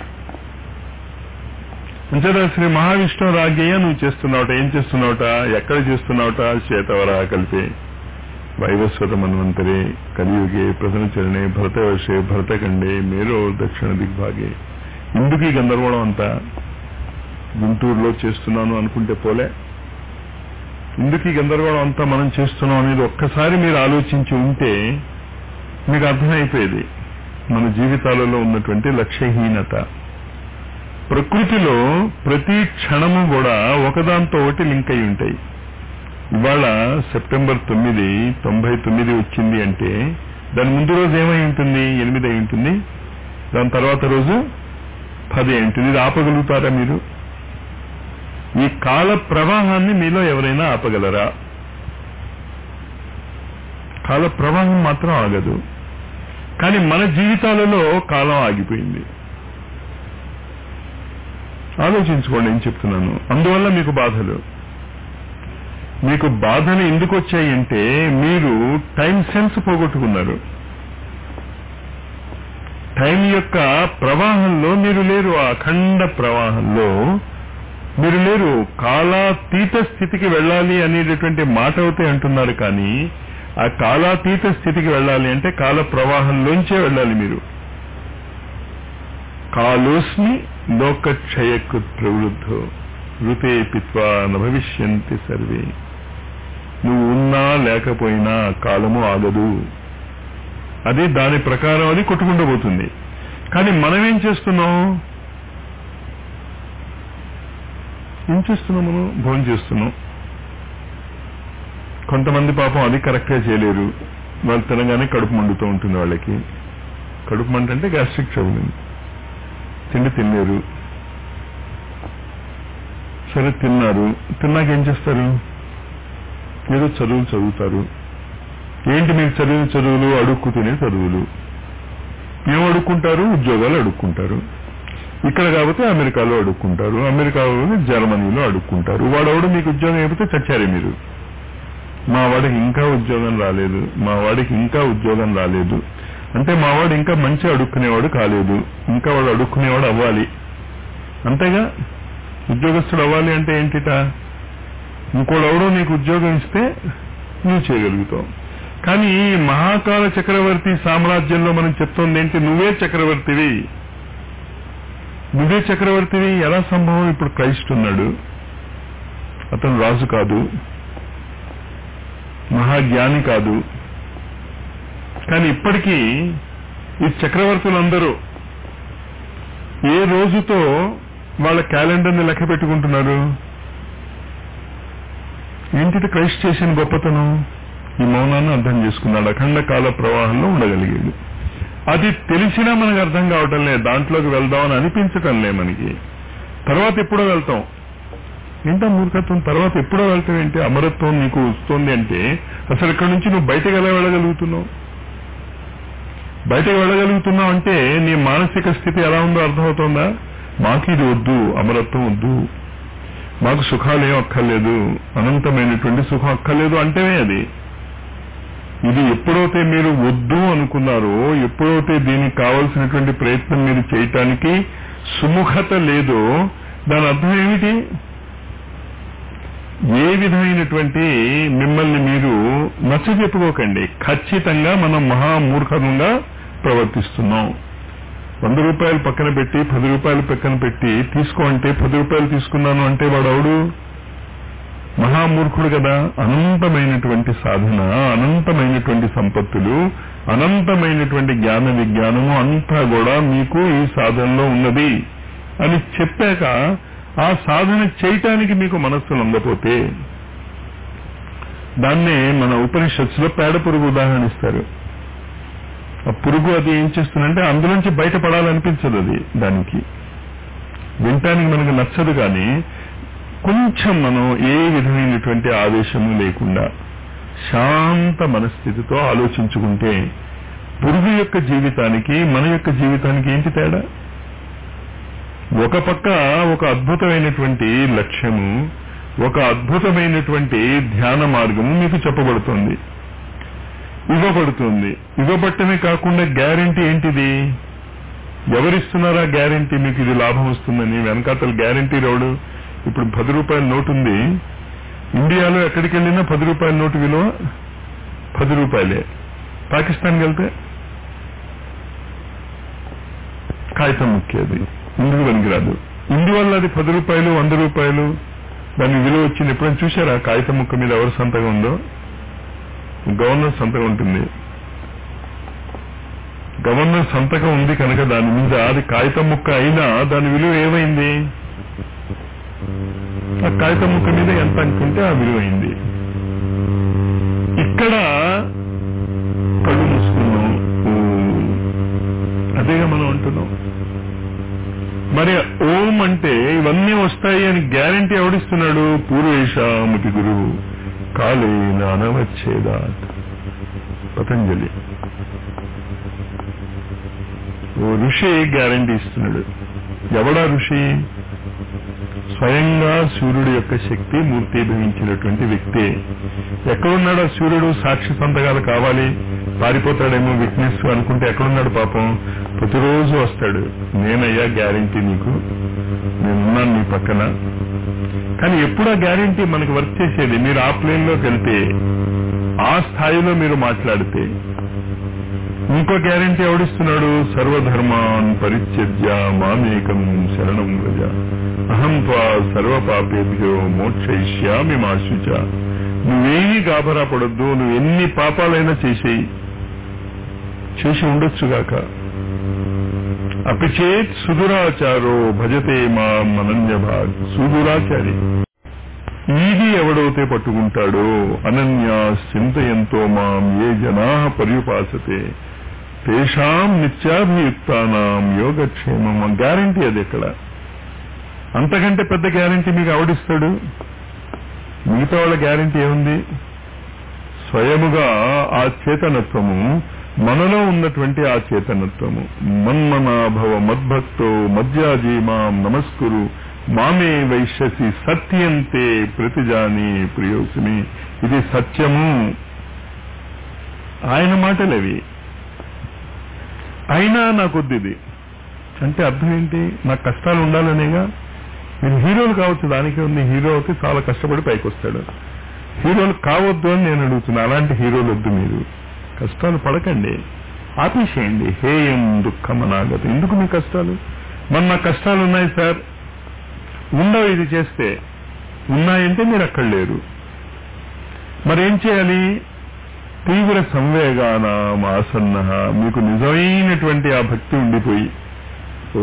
S1: అంచేత శ్రీ మహావిష్ణువు రాజ్ఞేయ నువ్వు చేస్తున్నావుట ఏం చేస్తున్నావుట ఎక్కడ చేస్తున్నావుట శ్వేతవరాహ కలిపి వైవస్వత మన్వంతరే కలియుగే ప్రసన్నచరణే భరతవర్షే భరతఖండే మేరో దక్షిణ దిగ్భాగే ఎందుకు ఈ గందరగోళం అంతా గుంటూరులో చేస్తున్నాను అనుకుంటే పోలే ఎందుకు ఈ గందరగోళం అంతా మనం చేస్తున్నాం అనేది ఒక్కసారి మీరు ఆలోచించి ఉంటే మీకు అర్థమైపోయేది మన జీవితాలలో ఉన్నటువంటి లక్ష్యహీనత ప్రకృతిలో ప్రతి క్షణము కూడా ఒకదాంతో ఒకటి లింక్ అయి ఉంటాయి ఇవాళ సెప్టెంబర్ తొమ్మిది తొంభై తొమ్మిది వచ్చింది అంటే దాని ముందు రోజు ఏమై ఉంటుంది ఎనిమిది అయి ఉంటుంది దాని తర్వాత రోజు పది అయి ఉంటుంది ఇది ఆపగలుగుతారా మీరు ఈ కాల ప్రవాహాన్ని మీలో ఎవరైనా ఆపగలరా కాల ప్రవాహం మాత్రం ఆగదు కానీ మన జీవితాలలో కాలం ఆగిపోయింది ఆలోచించుకోండి ఏం చెప్తున్నాను అందువల్ల మీకు బాధలు మీకు బాధలు ఎందుకు వచ్చాయి అంటే మీరు టైం సెన్స్ పోగొట్టుకున్నారు టైం యొక్క ప్రవాహంలో మీరు లేరు ఆ అఖండ ప్రవాహంలో మీరు లేరు కాలాతీత స్థితికి వెళ్ళాలి అనేటటువంటి మాట అయితే అంటున్నారు కానీ ఆ కాలాతీత స్థితికి వెళ్ళాలి అంటే కాల ప్రవాహంలోంచే వెళ్ళాలి మీరు కాలోస్మి లోకక్షయకు ప్రవృద్ధో ఋతే పిత్వా న భవిష్యంతి సర్వే నువ్వు ఉన్నా లేకపోయినా కాలము ఆగదు అది దాని ప్రకారం అది కొట్టుకుంటూ కానీ మనం ఏం చేస్తున్నాం ఏం చేస్తున్నాం మనం భోజనం చేస్తున్నాం కొంతమంది పాపం అది కరెక్ట్గా చేయలేరు వాళ్ళు తినగానే కడుపు మండుతూ ఉంటుంది వాళ్ళకి కడుపు మంట అంటే గ్యాస్ట్రిక్ ట్రబుల్ తిండి తినలేరు సరే తిన్నారు తిన్నాక ఏం చేస్తారు ఏదో చదువులు చదువుతారు ఏంటి మీరు చదివిన చదువులు అడుక్కు తినే చదువులు ఏం అడుక్కుంటారు ఉద్యోగాలు అడుక్కుంటారు ఇక్కడ కాకపోతే అమెరికాలో అడుక్కుంటారు అమెరికాలో జర్మనీలో అడుక్కుంటారు వాడెవడు మీకు ఉద్యోగం అయిపోతే చచ్చారే మీరు మా వాడికి ఇంకా ఉద్యోగం రాలేదు మా వాడికి ఇంకా ఉద్యోగం రాలేదు అంటే మా వాడు ఇంకా మంచి అడుక్కునేవాడు కాలేదు ఇంకా వాడు అడుక్కునేవాడు అవ్వాలి అంతేగా ఉద్యోగస్తుడు అవ్వాలి అంటే ఏంటిట ఇంకోడెవడో నీకు ఉద్యోగం ఇస్తే నువ్వు చేయగలుగుతావు కానీ ఈ మహాకాల చక్రవర్తి సామ్రాజ్యంలో మనం చెప్తోంది ఏంటి నువ్వే చక్రవర్తివి నువ్వే చక్రవర్తివి ఎలా సంభవం ఇప్పుడు క్రైస్ట్ ఉన్నాడు అతను రాజు కాదు మహాజ్ఞాని కాదు కానీ ఇప్పటికీ ఈ చక్రవర్తులందరూ ఏ రోజుతో వాళ్ళ క్యాలెండర్ని లెక్క పెట్టుకుంటున్నారు ఏంటిది క్రైస్ట్ చేసిన గొప్పతనం ఈ మౌనాన్ని అర్థం చేసుకున్నాడు అఖండ కాల ప్రవాహంలో ఉండగలిగాడు అది తెలిసినా మనకు అర్థం కావటం లేదు దాంట్లోకి వెళ్దామని అనిపించటం లే మనకి తర్వాత ఎప్పుడో వెళ్తాం ఏంటో మూర్ఖత్వం తర్వాత ఎప్పుడో వెళ్తావు ఏంటి అమరత్వం నీకు వస్తుంది అంటే అసలు ఇక్కడ నుంచి నువ్వు బయటకు ఎలా వెళ్ళగలుగుతున్నావు బయటకు వెళ్ళగలుగుతున్నావు అంటే నీ మానసిక స్థితి ఎలా ఉందో అర్థమవుతోందా మాకు ఇది వద్దు అమరత్వం వద్దు మాకు సుఖాలు ఏం అక్కర్లేదు అనంతమైనటువంటి సుఖం అక్కర్లేదు అంటేనే అది ఇది ఎప్పుడైతే మీరు వద్దు అనుకున్నారో ఎప్పుడైతే దీనికి కావలసినటువంటి ప్రయత్నం మీరు చేయటానికి సుముఖత లేదో దాని అర్థం ఏమిటి ఏ విధమైనటువంటి మిమ్మల్ని మీరు నచ్చ చెప్పుకోకండి ఖచ్చితంగా మనం మహామూర్ఖంగా ప్రవర్తిస్తున్నాం వంద రూపాయలు పక్కన పెట్టి పది రూపాయలు పక్కన పెట్టి తీసుకో అంటే పది రూపాయలు తీసుకున్నాను అంటే వాడు అవుడు మహామూర్ఖుడు కదా అనంతమైనటువంటి సాధన అనంతమైనటువంటి సంపత్తులు అనంతమైనటువంటి జ్ఞాన విజ్ఞానము అంతా కూడా మీకు ఈ సాధనలో ఉన్నది అని చెప్పాక ఆ సాధన చేయటానికి మీకు మనస్సు లొంగపోతే దాన్నే మన ఉపనిషత్తులో పేడ పురుగు ఉదాహరణ ఇస్తారు ఆ పురుగు అది ఏం చేస్తుందంటే అందులోంచి బయటపడాలనిపించదు అది దానికి వినటానికి మనకు నచ్చదు కానీ కొంచెం మనం ఏ విధమైనటువంటి ఆవేశము లేకుండా శాంత మనస్థితితో ఆలోచించుకుంటే పురుగు యొక్క జీవితానికి మన యొక్క జీవితానికి ఏంటి తేడా ఒక పక్క ఒక అద్భుతమైనటువంటి లక్ష్యము ఒక అద్భుతమైనటువంటి ధ్యాన మార్గము మీకు చెప్పబడుతుంది ఇవ్వబడుతుంది ఇవ్వబట్టమే కాకుండా గ్యారంటీ ఏంటిది ఎవరిస్తున్నారా గ్యారంటీ మీకు ఇది లాభం వస్తుందని వెనకాతల గ్యారంటీ రావడు ఇప్పుడు పది రూపాయల నోటు ఉంది ఇండియాలో ఎక్కడికి వెళ్ళినా పది రూపాయల నోటు విలువ పది రూపాయలే పాకిస్తాన్కి వెళ్తే కాగితం ముఖ్యది ఇందుకు పనికిరాదు ఇందువల్ల అది పది రూపాయలు వంద రూపాయలు దాని విలువ వచ్చింది ఎప్పుడైనా చూసారా కాగితం ముక్క మీద ఎవరు సంతకం ఉందో గవర్నర్ సంతకం ఉంటుంది గవర్నర్ సంతకం ఉంది కనుక దాని మీద అది కాగితం ముక్క అయినా దాని విలువ ఏమైంది ఆ కాగితం ముక్క మీద ఎంత అనుకుంటే ఆ విలువ అయింది ఇక్కడ కళ్ళు మూసుకున్నాం ఓం. అదేగా మనం అంటున్నాం మరి ఓం అంటే ఇవన్నీ వస్తాయి అని గ్యారంటీ ఎవడిస్తున్నాడు పూర్వేషాముతి గురువు కాలేన అనవచ్చేదాత్ పతంజలి ఓ ఋషి గ్యారంటీ ఇస్తున్నాడు ఎవడా ఋషి స్వయంగా సూర్యుడు యొక్క శక్తి మూర్తిభవించినటువంటి వ్యక్తి ఎక్కడున్నాడు ఆ సూర్యుడు సాక్షి సంతకాలు కావాలి పారిపోతాడేమో విట్నెస్ అనుకుంటే ఎక్కడున్నాడు పాపం ప్రతిరోజు వస్తాడు నేనయ్యా గ్యారంటీ నీకు నేనున్నాను నీ పక్కన కానీ ఎప్పుడు ఆ గ్యారంటీ మనకి వర్క్ చేసేది మీరు ఆ ప్లేన్ లోకి వెళ్తే ఆ స్థాయిలో మీరు మాట్లాడితే ఇంకో గ్యారంటీ ఎవడిస్తున్నాడు సర్వధర్మాన్ పరిత్యజ్య మామేకం శరణం వ్రజ అహం త్వా సర్వపాపేభ్యో మోక్షయిష్యామి మాశుచ నువ్వేమీ గాబరా పడొద్దు నువ్వు ఎన్ని పాపాలైనా చేసేయి చేసి ఉండొచ్చుగాక అపిచేత్ సుదురాచారో భజతే మా మనన్యభాగ్ సుదురాచారి ఈగి ఎవడైతే పట్టుకుంటాడో అనన్యా చింతయంతో మాం ఏ జనా పర్యుపాసతే తేషాం నిత్యాభియుక్తానాం యోగక్షేమం గ్యారంటీ అది ఎక్కడ అంతకంటే పెద్ద గ్యారంటీ మీకు అవడిస్తాడు మిగతా వాళ్ళ గ్యారంటీ ఏముంది స్వయముగా ఆ చేతనత్వము మనలో ఉన్నటువంటి ఆ చేతనత్వము మన్మనాభవ మద్భక్తో మధ్యాజీమాం నమస్కురు మామే వైశ్యసి సత్యంతే ప్రతిజాని ప్రియోసిని ఇది సత్యము ఆయన మాటలవి అయినా నాకొద్దు ఇది అంటే అర్థం ఏంటి నాకు కష్టాలు ఉండాలనేగా మీరు హీరోలు కావచ్చు దానికి ఉంది హీరో అయితే చాలా కష్టపడి పైకి వస్తాడు హీరోలు కావద్దు అని నేను అడుగుతున్నా అలాంటి హీరోలు వద్దు మీరు కష్టాలు పడకండి ఆపేసేయండి హేయం దుఃఖం అనాగత ఎందుకు మీ కష్టాలు మన నా కష్టాలు ఉన్నాయి సార్ ఉండవు ఇది చేస్తే ఉన్నాయంటే మీరు అక్కడ లేరు మరేం చేయాలి తీవ్ర సంవేగానం ఆసన్న మీకు నిజమైనటువంటి ఆ భక్తి ఉండిపోయి ఓ,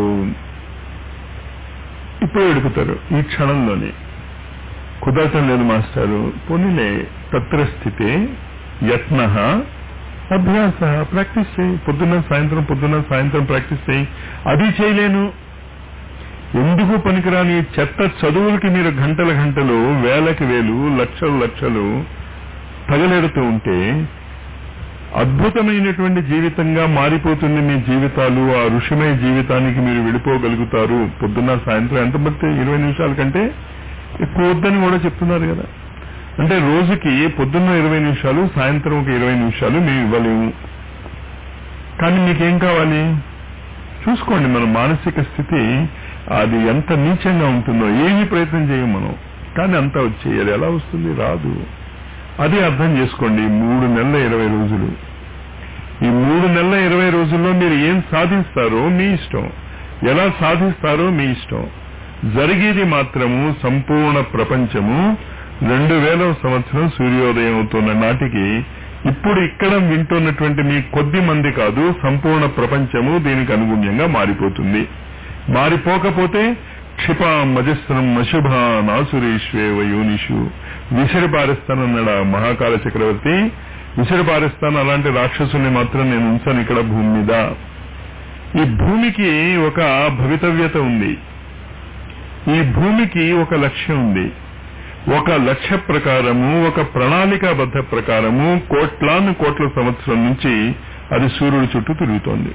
S1: ఇప్పుడు ఎడుకుతారు ఈ క్షణంలోనే కుదరటం లేదు మాస్టారు పోనీలే తత్ర స్థితే యత్న అభ్యాస ప్రాక్టీస్ చేయి పొద్దున్న సాయంత్రం పొద్దున్న సాయంత్రం ప్రాక్టీస్ చేయి అది చేయలేను ఎందుకు పనికిరాని చెత్త చదువులకి మీరు గంటల గంటలు వేలకి వేలు లక్షలు లక్షలు తగలెడుతూ ఉంటే అద్భుతమైనటువంటి జీవితంగా మారిపోతుంది మీ జీవితాలు ఆ ఋషిమయ జీవితానికి మీరు విడిపోగలుగుతారు పొద్దున్న సాయంత్రం ఎంత పడితే ఇరవై నిమిషాల కంటే ఎక్కువ వద్దని కూడా చెప్తున్నారు కదా అంటే రోజుకి పొద్దున్న ఇరవై నిమిషాలు సాయంత్రం ఒక ఇరవై నిమిషాలు మేము ఇవ్వలేము కానీ మీకేం కావాలి చూసుకోండి మన మానసిక స్థితి అది ఎంత నీచంగా ఉంటుందో ఏమి ప్రయత్నం చేయం మనం కానీ అంతా వచ్చేది అది ఎలా వస్తుంది రాదు అది అర్థం చేసుకోండి ఈ మూడు నెలల ఇరవై రోజులు ఈ మూడు నెలల ఇరవై రోజుల్లో మీరు ఏం సాధిస్తారో మీ ఇష్టం ఎలా సాధిస్తారో మీ ఇష్టం జరిగేది మాత్రము సంపూర్ణ ప్రపంచము రెండు వేల సంవత్సరం సూర్యోదయం అవుతున్న నాటికి ఇప్పుడు ఇక్కడ వింటున్నటువంటి మీ కొద్ది మంది కాదు సంపూర్ణ ప్రపంచము దీనికి అనుగుణ్యంగా మారిపోతుంది మారిపోకపోతే క్షిపాం మజస్రం అశుభా నాసురేష్వేవ యోనిషు విసిరి పారేస్తానన్నాడు ఆ మహాకాల చక్రవర్తి విసిరి పారేస్తాను అలాంటి రాక్షసుల్ని మాత్రం నేను ఉంచాను ఇక్కడ భూమి మీద ఈ భూమికి ఒక భవితవ్యత ఉంది ఈ భూమికి ఒక లక్ష్యం ఉంది ఒక లక్ష్య ప్రకారము ఒక ప్రణాళికాబద్ధ ప్రకారము కోట్లాను కోట్ల సంవత్సరం నుంచి అది సూర్యుడి చుట్టూ తిరుగుతోంది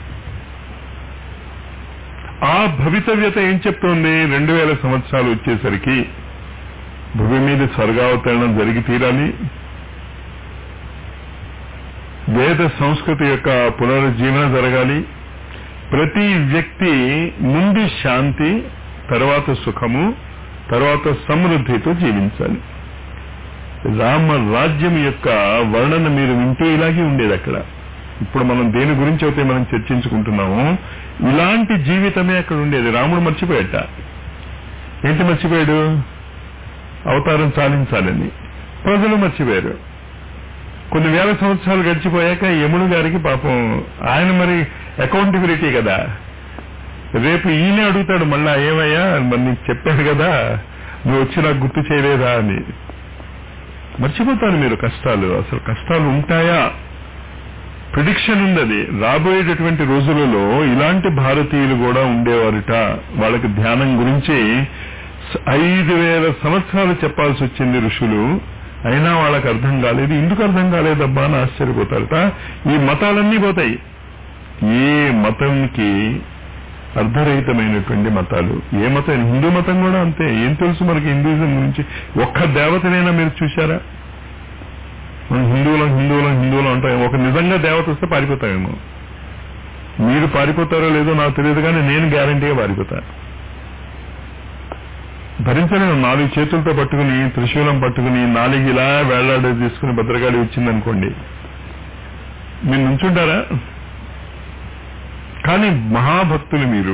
S1: ఆ భవితవ్యత ఏం చెప్తోంది రెండు వేల సంవత్సరాలు వచ్చేసరికి భూమి మీద స్వర్గావతరణం జరిగి తీరాలి వేద సంస్కృతి యొక్క పునరుజ్జీవన జరగాలి ప్రతి వ్యక్తి ముందు శాంతి తర్వాత సుఖము తర్వాత సమృద్ధితో జీవించాలి రామ రాజ్యం యొక్క వర్ణన మీరు వింటూ ఇలాగే ఉండేది అక్కడ ఇప్పుడు మనం దేని గురించి అయితే మనం చర్చించుకుంటున్నామో ఇలాంటి జీవితమే అక్కడ ఉండేది రాముడు మర్చిపోయాట ఏంటి మర్చిపోయాడు అవతారం సాధించాలని ప్రజలు మర్చిపోయారు కొన్ని వేల సంవత్సరాలు గడిచిపోయాక యముడు గారికి పాపం ఆయన మరి అకౌంటబిలిటీ కదా రేపు ఈయనే అడుగుతాడు మళ్ళా ఏమయ్యా మరి నీకు చెప్పాను కదా నువ్వు వచ్చి నాకు గుర్తు చేయలేదా అని మర్చిపోతారు మీరు కష్టాలు అసలు కష్టాలు ఉంటాయా ప్రిడిక్షన్ ఉంది అది రాబోయేటటువంటి రోజులలో ఇలాంటి భారతీయులు కూడా ఉండేవారుట వాళ్ళకి ధ్యానం గురించి స- ఐదు వేల సంవత్సరాలు చెప్పాల్సి వచ్చింది ఋషులు అయినా వాళ్ళకి అర్థం కాలేదు ఎందుకు అర్థం కాలేదబ్బా అని ఆశ్చర్యపోతారట ఈ మతాలన్నీ పోతాయి ఏ మతంకి అర్ధరహితమైనటువంటి మతాలు ఏ మతం హిందూ మతం కూడా అంతే ఏం తెలుసు మనకి హిందూయిజం గురించి ఒక్క దేవతనైనా మీరు చూశారా మనం హిందువులం హిందువులం హిందువులం అంటాం ఒక నిజంగా దేవత వస్తే పారిపోతామేమో మీరు పారిపోతారో లేదో నాకు తెలియదు కానీ నేను గ్యారంటీగా పారిపోతా భరించలేను నాలుగు చేతులతో పట్టుకుని త్రిశూలం పట్టుకుని నాలుగు ఇలా వేళ్లాడే తీసుకుని భద్రగాడి వచ్చిందనుకోండి మీరు నుంచుంటారా కానీ మహాభక్తులు మీరు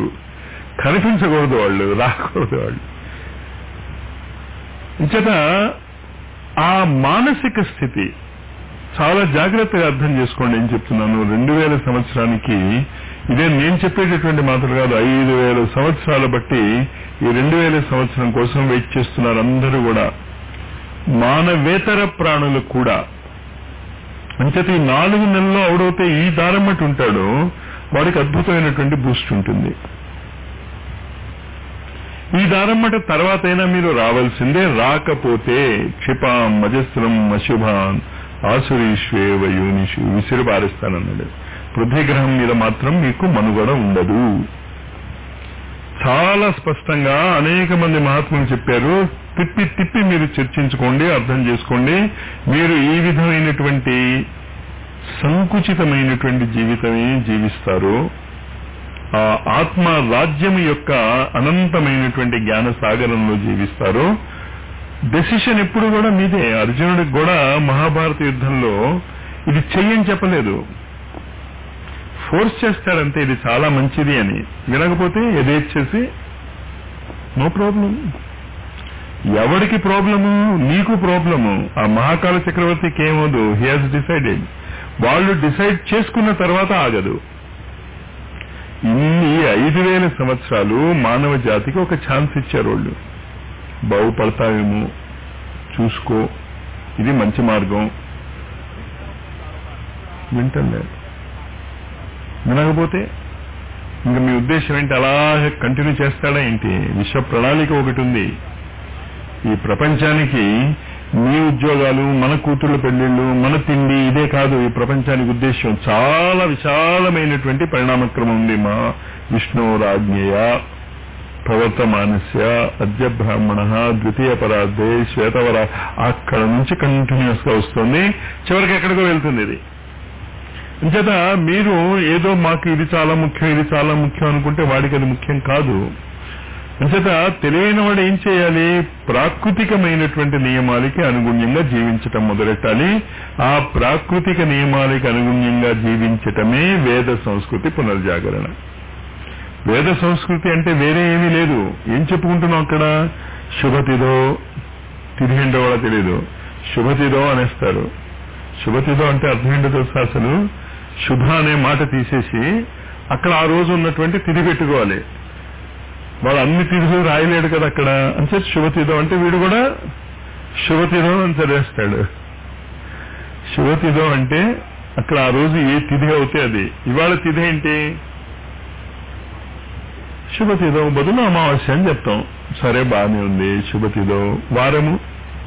S1: కనిపించకూడదు వాళ్ళు రాకూడదు వాళ్ళు ఇంచేత ఆ మానసిక స్థితి చాలా జాగ్రత్తగా అర్థం చేసుకోండి ఏం చెప్తున్నాను రెండు వేల సంవత్సరానికి ఇదే నేను చెప్పేటటువంటి మాటలు కాదు ఐదు వేల సంవత్సరాల బట్టి ఈ రెండు వేల సంవత్సరం కోసం వెయిట్ చేస్తున్నారు అందరూ కూడా మానవేతర ప్రాణులు కూడా అంచేత ఈ నాలుగు నెలల్లో అవుడవుతే ఈ దారమ్మటి ఉంటాడో వాడికి అద్భుతమైనటువంటి బూస్ట్ ఉంటుంది ఈ దారమ్మట తర్వాతైనా మీరు రావాల్సిందే రాకపోతే క్షిపాం మజస్రం అశుభాన్ ఆసురీష్వేవ యోనిషు విసిరి పారేస్తానన్నాడు పృథ్వీగ్రహం మీద మాత్రం మీకు మనుగడ ఉండదు చాలా స్పష్టంగా అనేక మంది మహాత్ములు చెప్పారు తిప్పి తిప్పి మీరు చర్చించుకోండి అర్థం చేసుకోండి మీరు ఈ విధమైనటువంటి సంకుచితమైనటువంటి జీవితమే జీవిస్తారు ఆ ఆత్మ రాజ్యం యొక్క అనంతమైనటువంటి జ్ఞాన సాగరంలో జీవిస్తారు డెసిషన్ ఎప్పుడు కూడా మీదే అర్జునుడికి కూడా మహాభారత యుద్ధంలో ఇది చెయ్యని చెప్పలేదు ఫోర్స్ చేస్తాడంతే ఇది చాలా మంచిది అని వినకపోతే ఎదేచ్చేసి నో ప్రాబ్లం ఎవరికి ప్రాబ్లము నీకు ప్రాబ్లము ఆ మహాకాల చక్రవర్తికి ఏమోదు హీ హాజ్ డిసైడెడ్ వాళ్ళు డిసైడ్ చేసుకున్న తర్వాత ఆగదు ఇన్ని ఐదు వేల సంవత్సరాలు మానవ జాతికి ఒక ఛాన్స్ ఇచ్చారు వాళ్ళు బాగుపడతావేమో చూసుకో ఇది మంచి మార్గం వింటలేదు వినకపోతే ఇంకా మీ ఉద్దేశం ఏంటి అలాగే కంటిన్యూ చేస్తాడా ఏంటి విశ్వ ప్రణాళిక ఒకటి ఉంది ఈ ప్రపంచానికి మీ ఉద్యోగాలు మన కూతుళ్ళ పెళ్లిళ్ళు మన తిండి ఇదే కాదు ఈ ప్రపంచానికి ఉద్దేశం చాలా విశాలమైనటువంటి పరిణామక్రమం ఉంది మా విష్ణురాజ్ఞేయ ప్రవర్తమానస్య అద్య బ్రాహ్మణ ద్వితీయ పరార్థే శ్వేతవర అక్కడ నుంచి కంటిన్యూస్ గా వస్తుంది చివరికి ఎక్కడికో వెళ్తుంది ఇది అంచేత మీరు ఏదో మాకు ఇది చాలా ముఖ్యం ఇది చాలా ముఖ్యం అనుకుంటే వాడికి అది ముఖ్యం కాదు అంచేత తెలివైన వాడు ఏం చేయాలి ప్రాకృతికమైనటువంటి నియమాలకి అనుగుణ్యంగా జీవించటం మొదలెట్టాలి ఆ ప్రాకృతిక నియమాలకి అనుగుణ్యంగా జీవించటమే వేద సంస్కృతి పునర్జాగరణ వేద సంస్కృతి అంటే వేరే ఏమీ లేదు ఏం చెప్పుకుంటున్నాం అక్కడ శుభతిదో తిథి ఏంటో కూడా తెలియదు శుభతిదో అనేస్తారు శుభతిదో అంటే అర్థం ఏంటో తెలుసా అసలు శుభ అనే మాట తీసేసి అక్కడ ఆ రోజు ఉన్నటువంటి తిథి పెట్టుకోవాలి వాడు అన్ని తిథులు రాయలేడు కదా అక్కడ అంటే శుభతిథో అంటే వీడు కూడా శుభతిథో అని చదివేస్తాడు శుభతిథో అంటే అక్కడ ఆ రోజు ఏ తిథి అవుతే అది ఇవాళ తిథి ఏంటి శుభతిథో బదులు అమావాస్య అని చెప్తాం సరే బాగానే ఉంది శుభతిథో వారము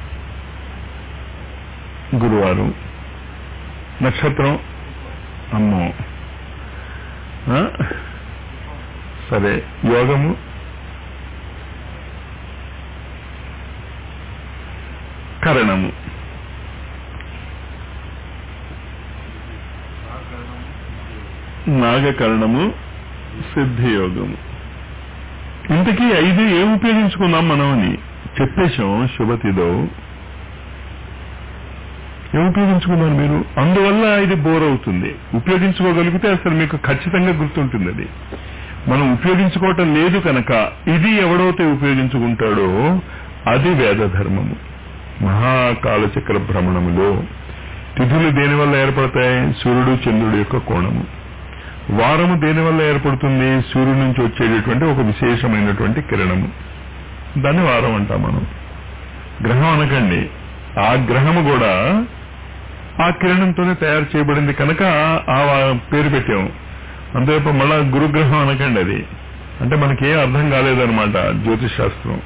S1: గురువారం నక్షత్రం అమ్మో ఆ? సరే యోగము కరణము నాగకరణము సిద్ధియోగము ఇంతకీ ఐదు ఏం ఉపయోగించుకుందాం మనం అని చెప్పేశాం శుభతిదో ఏం ఉపయోగించుకున్నారు మీరు అందువల్ల ఇది బోర్ అవుతుంది ఉపయోగించుకోగలిగితే అసలు మీకు ఖచ్చితంగా గుర్తుంటుంది అది మనం ఉపయోగించుకోవటం లేదు కనుక ఇది ఎవడైతే ఉపయోగించుకుంటాడో అది వేద ధర్మము మహాకాలచక్ర భ్రమణములో తిథులు దేని వల్ల ఏర్పడతాయి సూర్యుడు చంద్రుడు యొక్క కోణము వారము దేని వల్ల ఏర్పడుతుంది సూర్యుడి నుంచి వచ్చేటటువంటి ఒక విశేషమైనటువంటి కిరణము దాన్ని వారం అంటాం మనం గ్రహం అనకండి ఆ గ్రహము కూడా ఆ కిరణంతోనే తయారు చేయబడింది కనుక ఆ వా- పేరు పెట్టాము అంతేపు మళ్ళా గురుగ్రహం అనకండి అది అంటే మనకి ఏం అర్థం కాలేదన్నమాట జ్యోతిష్ శాస్త్రం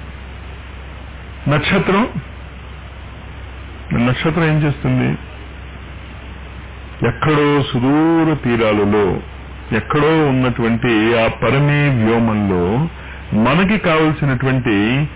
S1: నక్షత్రం నక్షత్రం ఏం చేస్తుంది ఎక్కడో సుదూర తీరాలలో ఎక్కడో ఉన్నటువంటి ఆ పరమీ వ్యోమంలో మనకి కావలసినటువంటి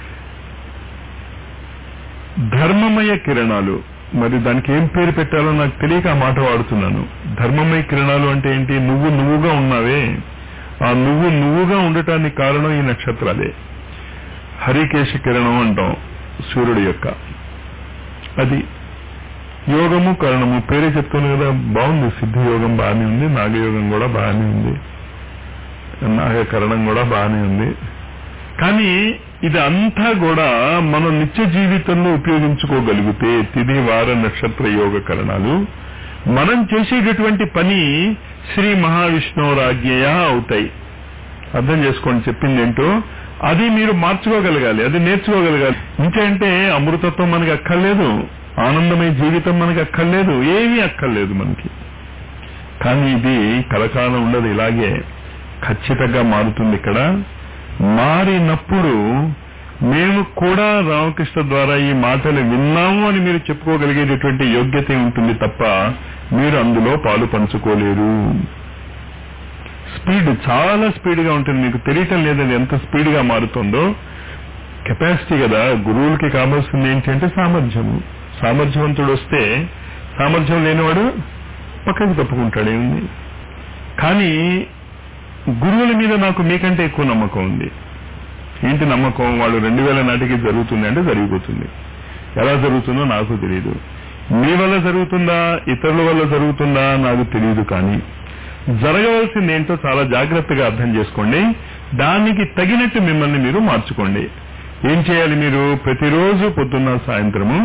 S1: ధర్మమయ కిరణాలు మరి దానికి ఏం పేరు పెట్టాలో నాకు తెలియక ఆ మాట వాడుతున్నాను ధర్మమయ కిరణాలు అంటే ఏంటి నువ్వు నువ్వుగా ఉన్నావే ఆ నువ్వు నువ్వుగా ఉండటానికి కారణం ఈ నక్షత్రాలే హరికేశ కిరణం అంటాం సూర్యుడి యొక్క అది యోగము కరణము పేరే చెప్తాను కదా బాగుంది సిద్ధి యోగం బాగానే ఉంది నాగయోగం కూడా బాగానే ఉంది నాగకరణం కూడా బాగానే ఉంది కానీ ఇది అంతా కూడా మనం నిత్య జీవితంలో ఉపయోగించుకోగలిగితే తిది వార నక్షత్ర యోగ కరణాలు మనం చేసేటటువంటి పని శ్రీ మహావిష్ణురాజ్ఞయ అవుతాయి అర్థం చేసుకోండి చెప్పింది ఏంటో అది మీరు మార్చుకోగలగాలి అది నేర్చుకోగలగాలి ఇంకేంటే అమృతత్వం మనకి అక్కర్లేదు ఆనందమయ జీవితం మనకి అక్కర్లేదు ఏమీ అక్కర్లేదు మనకి కానీ ఇది కలకాలం ఉండదు ఇలాగే ఖచ్చితంగా మారుతుంది ఇక్కడ మారినప్పుడు మేము కూడా రామకృష్ణ ద్వారా ఈ మాటలు విన్నాము అని మీరు చెప్పుకోగలిగేటటువంటి యోగ్యత ఉంటుంది తప్ప మీరు అందులో పాలు పంచుకోలేరు స్పీడ్ చాలా స్పీడ్ గా ఉంటుంది మీకు తెలియటం లేదని ఎంత స్పీడ్ గా మారుతుందో కెపాసిటీ కదా గురువులకి కావాల్సింది ఏంటంటే సామర్థ్యము సామర్థ్యవంతుడు వస్తే సామర్థ్యం లేనివాడు పక్కకు తప్పుకుంటాడు ఏముంది కానీ గురువుల మీద నాకు మీకంటే ఎక్కువ నమ్మకం ఉంది ఏంటి నమ్మకం వాళ్ళు రెండు వేల నాటికి జరుగుతుంది అంటే జరిగిపోతుంది ఎలా జరుగుతుందో నాకు తెలియదు మీ వల్ల జరుగుతుందా ఇతరుల వల్ల జరుగుతుందా నాకు తెలియదు కానీ జరగవలసింది ఏంటో చాలా జాగ్రత్తగా అర్థం చేసుకోండి దానికి తగినట్టు మిమ్మల్ని మీరు మార్చుకోండి ఏం చేయాలి మీరు ప్రతిరోజు పొద్దున్న సాయంత్రము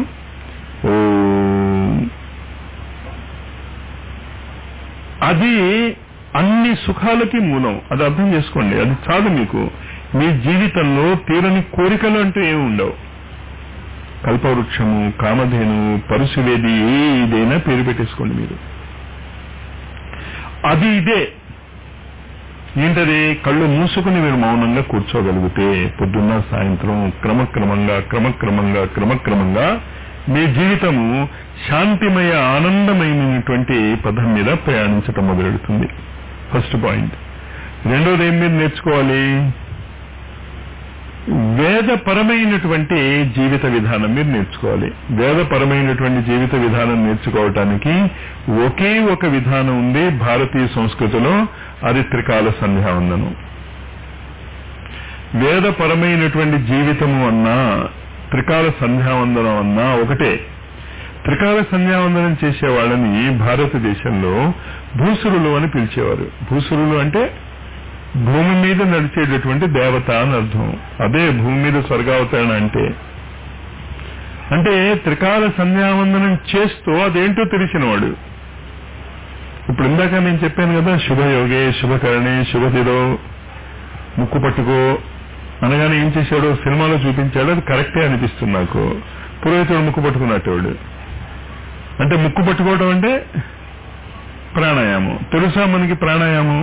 S1: ఓం అది అన్ని సుఖాలకి మూలం అది అర్థం చేసుకోండి అది చాలు మీకు మీ జీవితంలో తీరని కోరికలు అంటూ ఏమి ఉండవు కల్పవృక్షము కామధేను పరుశువేది ఏదైనా పేరు పెట్టేసుకోండి మీరు అది ఇదే ఏంటది కళ్ళు మూసుకుని మీరు మౌనంగా కూర్చోగలిగితే పొద్దున్న సాయంత్రం క్రమక్రమంగా క్రమక్రమంగా క్రమక్రమంగా మీ జీవితము శాంతిమయ ఆనందమయమైనటువంటి పదం మీద ప్రయాణించటం మొదలెడుతుంది ఫస్ట్ పాయింట్ రెండోది ఏం మీరు నేర్చుకోవాలి వేదపరమైనటువంటి జీవిత విధానం మీరు నేర్చుకోవాలి వేదపరమైనటువంటి జీవిత విధానం నేర్చుకోవటానికి ఒకే ఒక విధానం ఉంది భారతీయ సంస్కృతిలో అది త్రికాల సంధ్యావందనం వేదపరమైనటువంటి జీవితము అన్నా త్రికాల సంధ్యావందనం అన్నా ఒకటే త్రికాల సంధ్యావందనం చేసే వాళ్ళని భారతదేశంలో భూసురులు అని పిలిచేవారు భూసురులు అంటే భూమి మీద నడిచేటటువంటి దేవత అని అర్థం అదే భూమి మీద స్వర్గావతరణ అంటే అంటే త్రికాల సంధ్యావందనం చేస్తూ అదేంటో తెలిసినవాడు ఇప్పుడు ఇందాక నేను చెప్పాను కదా శుభయోగే శుభకరణే శుభదిరో ముక్కు పట్టుకో అనగానే ఏం చేశాడో సినిమాలో చూపించాడు అది కరెక్టే అనిపిస్తుంది నాకు పురోహితుడు ముక్కు పట్టుకున్నట్టేవాడు అంటే ముక్కు పట్టుకోవడం అంటే ప్రాణాయామం తెలుసా మనకి ప్రాణాయామం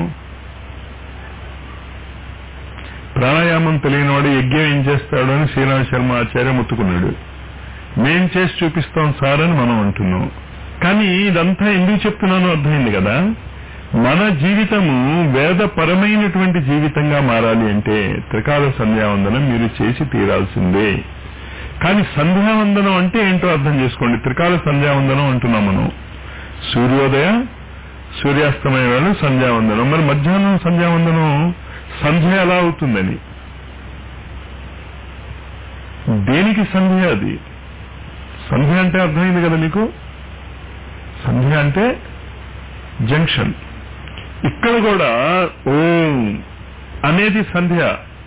S1: ప్రాణాయామం తెలియనివాడు యజ్ఞం ఏం చేస్తాడు అని శ్రీరామ శర్మ ఆచార్య ముత్తుకున్నాడు మేం చేసి చూపిస్తాం సార్ అని మనం అంటున్నాం కానీ ఇదంతా ఎందుకు చెప్తున్నానో అర్థమైంది కదా మన జీవితము వేదపరమైనటువంటి జీవితంగా మారాలి అంటే త్రికాల సంధ్యావందనం మీరు చేసి తీరాల్సిందే కానీ సంధ్యావందనం అంటే ఏంటో అర్థం చేసుకోండి త్రికాల సంధ్యావందనం అంటున్నాం మనం సూర్యోదయ సూర్యాస్తమయ వేళ సంధ్యావందనం మరి మధ్యాహ్నం సంధ్యావందనం సంధ్య ఎలా అవుతుందని దేనికి సంధ్య అది సంధ్య అంటే అర్థమైంది కదా మీకు సంధ్య అంటే జంక్షన్ ఇక్కడ కూడా ఓం అనేది సంధ్య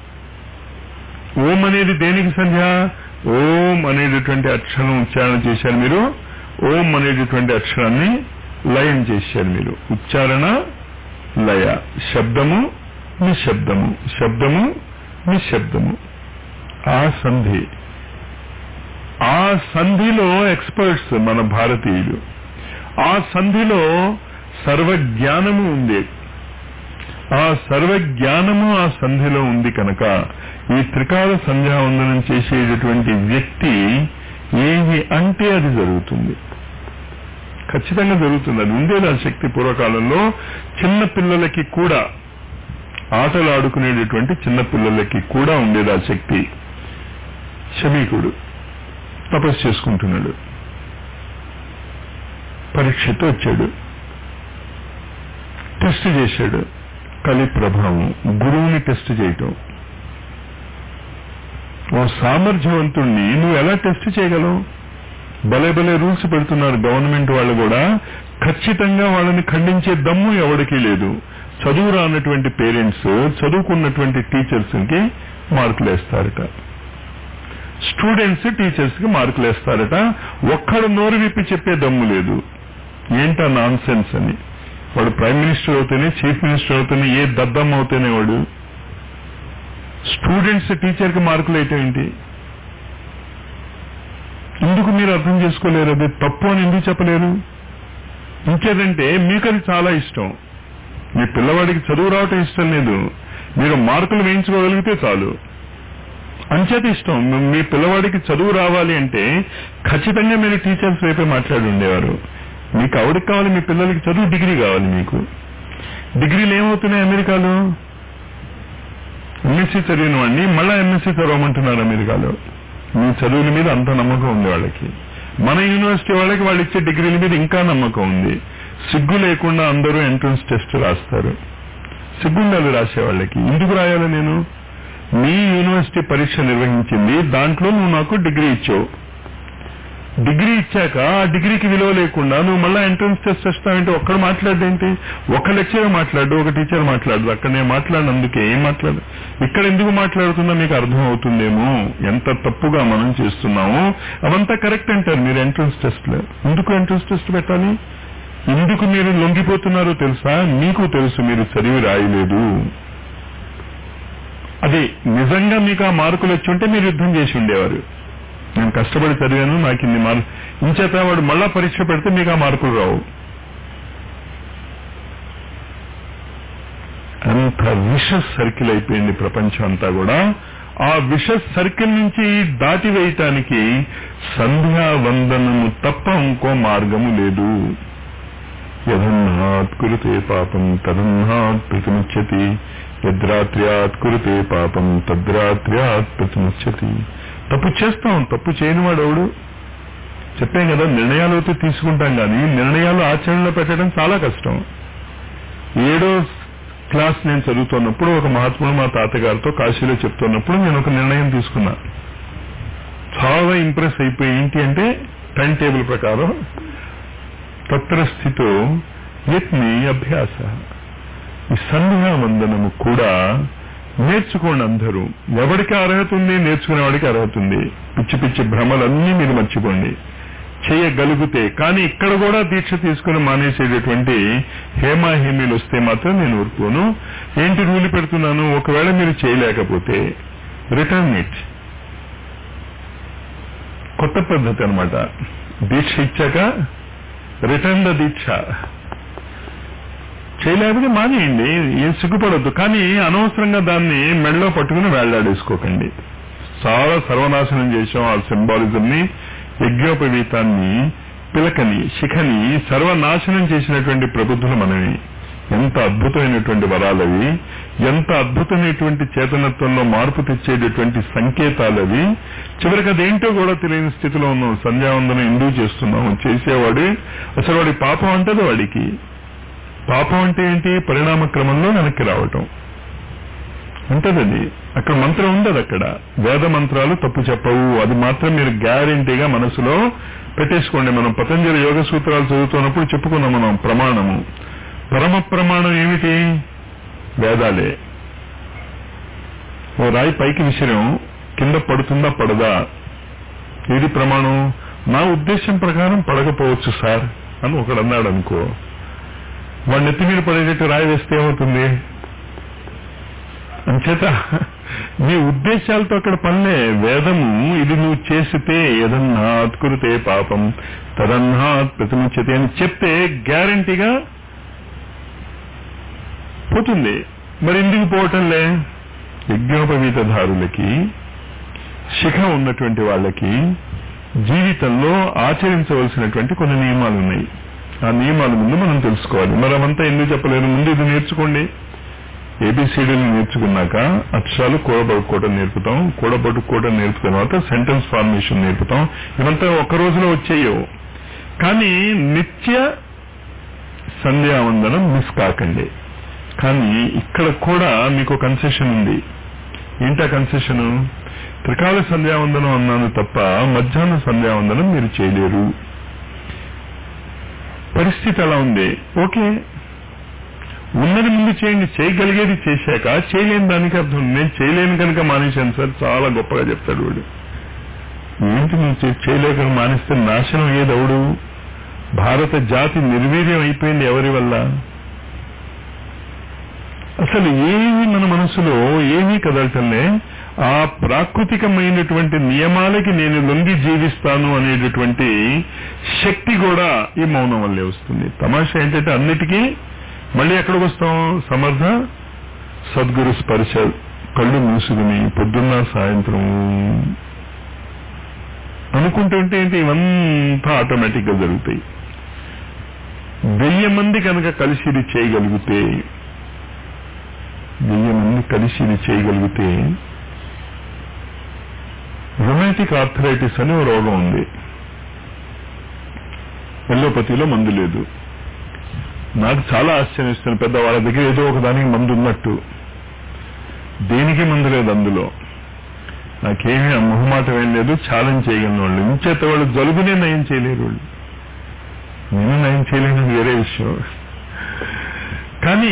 S1: ఓం అనేది దేనికి సంధ్య ఓం అనేటటువంటి అక్షరం ఉచ్చారణ చేశారు మీరు ఓం అనేటటువంటి అక్షరాన్ని లయం చేశారు మీరు ఉచ్చారణ లయ శబ్దము నిశ్శబ్దము శబ్దము నిశ్శబ్దము ఆ సంధి ఆ సంధిలో ఎక్స్పర్ట్స్ మన భారతీయులు ఆ సంధిలో సర్వజ్ఞానము ఉంది ఆ సర్వజ్ఞానము ఆ సంధిలో ఉంది కనుక ఈ త్రికాల సంధ్యావందనం చేసేటటువంటి వ్యక్తి ఏమి అంటే అది జరుగుతుంది ఖచ్చితంగా జరుగుతుంది అది ఉండేది ఆ శక్తి పూర్వకాలంలో చిన్న పిల్లలకి కూడా ఆటలు ఆడుకునేటటువంటి చిన్న పిల్లలకి కూడా ఉండేది ఆ శక్తి శమీకుడు తపస్సు చేసుకుంటున్నాడు పరీక్షతో వచ్చాడు టెస్ట్ చేశాడు కలి ప్రభావం గురువుని టెస్ట్ చేయటం ఓ సామర్థ్యవంతుణ్ణి నువ్వు ఎలా టెస్ట్ చేయగలవు భలే భలే రూల్స్ పెడుతున్నారు గవర్నమెంట్ వాళ్ళు కూడా ఖచ్చితంగా వాళ్ళని ఖండించే దమ్ము ఎవరికీ లేదు చదువు రానటువంటి పేరెంట్స్ చదువుకున్నటువంటి టీచర్స్ కి మార్కులు వేస్తారట స్టూడెంట్స్ టీచర్స్ కి మార్కులు వేస్తారట ఒక్కడు నోరు విప్పి చెప్పే దమ్ము లేదు ఏంటా నాన్ సెన్స్ అని వాడు ప్రైమ్ మినిస్టర్ అవుతేనే చీఫ్ మినిస్టర్ అవుతేనే ఏ దద్దమ్మ అవుతేనే వాడు స్టూడెంట్స్ టీచర్ కి మార్కులు వేయటం ఏంటి ఎందుకు మీరు అర్థం చేసుకోలేరు అది తప్పు అని ఎందుకు చెప్పలేరు ఇంకేదంటే మీకు అది చాలా ఇష్టం మీ పిల్లవాడికి చదువు రావటం ఇష్టం లేదు మీరు మార్కులు వేయించుకోగలిగితే చాలు అంచేత ఇష్టం మీ పిల్లవాడికి చదువు రావాలి అంటే ఖచ్చితంగా మీరు టీచర్స్ వైపే మాట్లాడి ఉండేవారు మీకు ఆవిడకి కావాలి మీ పిల్లలకి చదువు డిగ్రీ కావాలి మీకు డిగ్రీలు ఏమవుతున్నాయి అమెరికాలో ఎంఎస్సీ చదివిన వాడిని మళ్ళా ఎంఎస్సీ చదవమంటున్నారు అమెరికాలో మీ చదువుల మీద అంత నమ్మకం ఉంది వాళ్ళకి మన యూనివర్సిటీ వాళ్ళకి వాళ్ళు ఇచ్చే డిగ్రీల మీద ఇంకా నమ్మకం ఉంది సిగ్గు లేకుండా అందరూ ఎంట్రన్స్ టెస్ట్ రాస్తారు సిగ్గుండాలి రాసే వాళ్ళకి ఎందుకు రాయాలి నేను మీ యూనివర్సిటీ పరీక్ష నిర్వహించింది దాంట్లో నువ్వు నాకు డిగ్రీ ఇచ్చావు డిగ్రీ ఇచ్చాక ఆ డిగ్రీకి విలువ లేకుండా నువ్వు మళ్ళీ ఎంట్రన్స్ టెస్ట్ చేస్తావంటే ఒక్కడు మాట్లాడేంటి ఒక లెక్చర్ మాట్లాడు ఒక టీచర్ మాట్లాడదు అక్కడ నేను మాట్లాడినందుకే ఏం మాట్లాడు ఇక్కడ ఎందుకు మాట్లాడుతున్నా మీకు అర్థం అవుతుందేమో ఎంత తప్పుగా మనం చేస్తున్నాము అవంతా కరెక్ట్ అంటారు మీరు ఎంట్రన్స్ టెస్ట్ లో ఎందుకు ఎంట్రన్స్ టెస్ట్ పెట్టాలి ఎందుకు మీరు లొంగిపోతున్నారో తెలుసా మీకు తెలుసు మీరు చదివి రాయలేదు అది నిజంగా మీకు ఆ మార్కులు వచ్చి ఉంటే మీరు యుద్ధం చేసి ఉండేవారు నేను కష్టపడి చదివాను నాకు ఇన్ని మార్కులు ఇంచేత వాడు మళ్ళా పరీక్ష పెడితే మీకు ఆ మార్కులు రావు అంత విష సర్కిల్ అయిపోయింది ప్రపంచం అంతా కూడా ఆ విష సర్కిల్ నుంచి దాటి వేయటానికి సంధ్యా వందనము తప్ప ఇంకో మార్గము లేదు యథన్నాత్ కురుతే పాపం తదన్నాత్ ప్రతిముచ్యతి యద్రాత్ర్యాత్ కురుతే పాపం తద్రాత్ర్యాత్ ప్రతిముచ్యతి తప్పు చేస్తాం తప్పు చేయని వాడు ఎవడు చెప్పాం కదా నిర్ణయాలు అయితే తీసుకుంటాం కానీ నిర్ణయాలు ఆచరణలో పెట్టడం చాలా కష్టం ఏడో క్లాస్ నేను చదువుతున్నప్పుడు ఒక మహాత్ముడు మా తాతగారితో కాశీలో చెప్తున్నప్పుడు నేను ఒక నిర్ణయం తీసుకున్నా చాలా ఇంప్రెస్ అయిపోయి ఏంటి అంటే టైం టేబుల్ ప్రకారం తత్ర స్థితో యత్ని అభ్యాస ఈ సంధ్యా వందనము కూడా నేర్చుకోండి అందరూ ఎవరికి అర్హత ఉంది నేర్చుకునే వాడికి అర్హత ఉంది పిచ్చి పిచ్చి భ్రమలన్నీ మీరు మర్చిపోండి చేయగలిగితే కానీ ఇక్కడ కూడా దీక్ష తీసుకుని మానేసేటటువంటి హేమాహేమీలు వస్తే మాత్రం నేను ఊరుకోను ఏంటి రూలు పెడుతున్నాను ఒకవేళ మీరు చేయలేకపోతే రిటర్న్ ఇట్ కొత్త పద్ధతి అనమాట దీక్ష ఇచ్చాక రిటర్న్ ద దీక్ష చేయలేకపోతే మానేయండి ఏం సిగ్గుపడద్దు కానీ అనవసరంగా దాన్ని మెడలో పట్టుకుని వేళ్లాడేసుకోకండి చాలా సర్వనాశనం చేశాం ఆ సింబాలిజం ని యజ్ఞోపవీతాన్ని పిలకని శిఖని సర్వనాశనం చేసినటువంటి ప్రబుద్ధులు మనవి ఎంత అద్భుతమైనటువంటి వరాలవి ఎంత అద్భుతమైనటువంటి చేతనత్వంలో మార్పు తెచ్చేటటువంటి సంకేతాలవి చివరికి అదేంటో కూడా తెలియని స్థితిలో ఉన్నాం సంధ్యావందనం ఎందుకు చేస్తున్నాం చేసేవాడు అసలు వాడి పాపం అంటది వాడికి పాపం అంటే ఏంటి పరిణామ క్రమంలో వెనక్కి రావటం ఉంటది అక్కడ మంత్రం ఉండదు అక్కడ వేద మంత్రాలు తప్పు చెప్పవు అది మాత్రం మీరు గ్యారంటీగా మనసులో పెట్టేసుకోండి మనం పతంజలి యోగ సూత్రాలు చదువుతున్నప్పుడు చెప్పుకున్నాం మనం ప్రమాణము పరమ ప్రమాణం ఏమిటి వేదాలే ఓ రాయి పైకి విసిరం కింద పడుతుందా పడదా ఏది ప్రమాణం నా ఉద్దేశం ప్రకారం పడకపోవచ్చు సార్ అని ఒకడు అన్నాడు అనుకో వాడి నెత్తి మీద పడేటట్టు రాయి వేస్తే ఏమవుతుంది అంచేత నీ ఉద్దేశాలతో అక్కడ పనిలే వేదము ఇది నువ్వు చేసితే ఏదన్నాత్ కురితే పాపం తదన్నాత్ ప్రతిముచ్యతే అని చెప్తే గ్యారంటీగా పోతుంది మరి ఎందుకు పోవటంలే యజ్ఞోపవీతధారులకి శిఖ ఉన్నటువంటి వాళ్ళకి జీవితంలో ఆచరించవలసినటువంటి కొన్ని నియమాలు ఉన్నాయి ఆ నియమాల ముందు మనం తెలుసుకోవాలి మరి అవంతా ఎందుకు చెప్పలేరు ముందు ఇది నేర్చుకోండి ఏబిసిడీలు నేర్చుకున్నాక అక్షరాలు కూడబడుకోవడం నేర్పుతాం కూడబడుకోవడం నేర్పుకున్న తర్వాత సెంటెన్స్ ఫార్మేషన్ నేర్పుతాం ఇవంతా ఒక్క రోజులో వచ్చేయవు కానీ నిత్య సంధ్యావందనం మిస్ కాకండి కానీ ఇక్కడ కూడా మీకు కన్సెషన్ ఉంది ఏంటా కన్సెషన్ త్రికాల సంధ్యావందనం అన్నాను తప్ప మధ్యాహ్న సంధ్యావందనం మీరు చేయలేరు పరిస్థితి అలా ఉంది ఓకే ఉన్నది ముందు చేయండి చేయగలిగేది చేశాక చేయలేని దానికి అర్థం నేను చేయలేను కనుక మానేశాను సార్ చాలా గొప్పగా చెప్తాడు వాడు ఏంటి నువ్వు చే- చేయలేక మానేస్తే నాశనం ఏదవుడు భారత జాతి నిర్వీర్యం అయిపోయింది ఎవరి వల్ల అసలు ఏమి మన మనసులో ఏమీ కదలటంలే ఆ ప్రాకృతికమైనటువంటి నియమాలకి నేను లొంగి జీవిస్తాను అనేటటువంటి శక్తి కూడా ఈ మౌనం వల్లే వస్తుంది తమాషా ఏంటంటే అన్నిటికీ మళ్ళీ ఎక్కడికి వస్తాం సమర్థ సద్గురు స్పర్శ కళ్ళు మూసుకుని పొద్దున్న సాయంత్రం అనుకుంటుంటే ఏంటి ఇవంతా ఆటోమేటిక్ గా జరుగుతాయి వెయ్యి మంది కనుక కలిసి ఇది చేయగలిగితే వెయ్యి మంది కలిసి ఇది చేయగలిగితే రొమాటిక్ ఆర్థరైటిస్ అని ఓ రోగం ఉంది ఎల్లోపతిలో మందు లేదు నాకు చాలా ఆశ్చర్యం ఇస్తుంది పెద్ద వాళ్ళ దగ్గర ఏదో ఒక దానికి మందు ఉన్నట్టు దేనికి మందు లేదు అందులో నాకేమీ ఆ మొహమాటం ఏం లేదు ఛాలెంజ్ చేయగలను వాళ్ళు ఇంచేత వాళ్ళు జలుబునే నయం చేయలేరు వాళ్ళు నేను నయం చేయలేను వేరే విషయం కానీ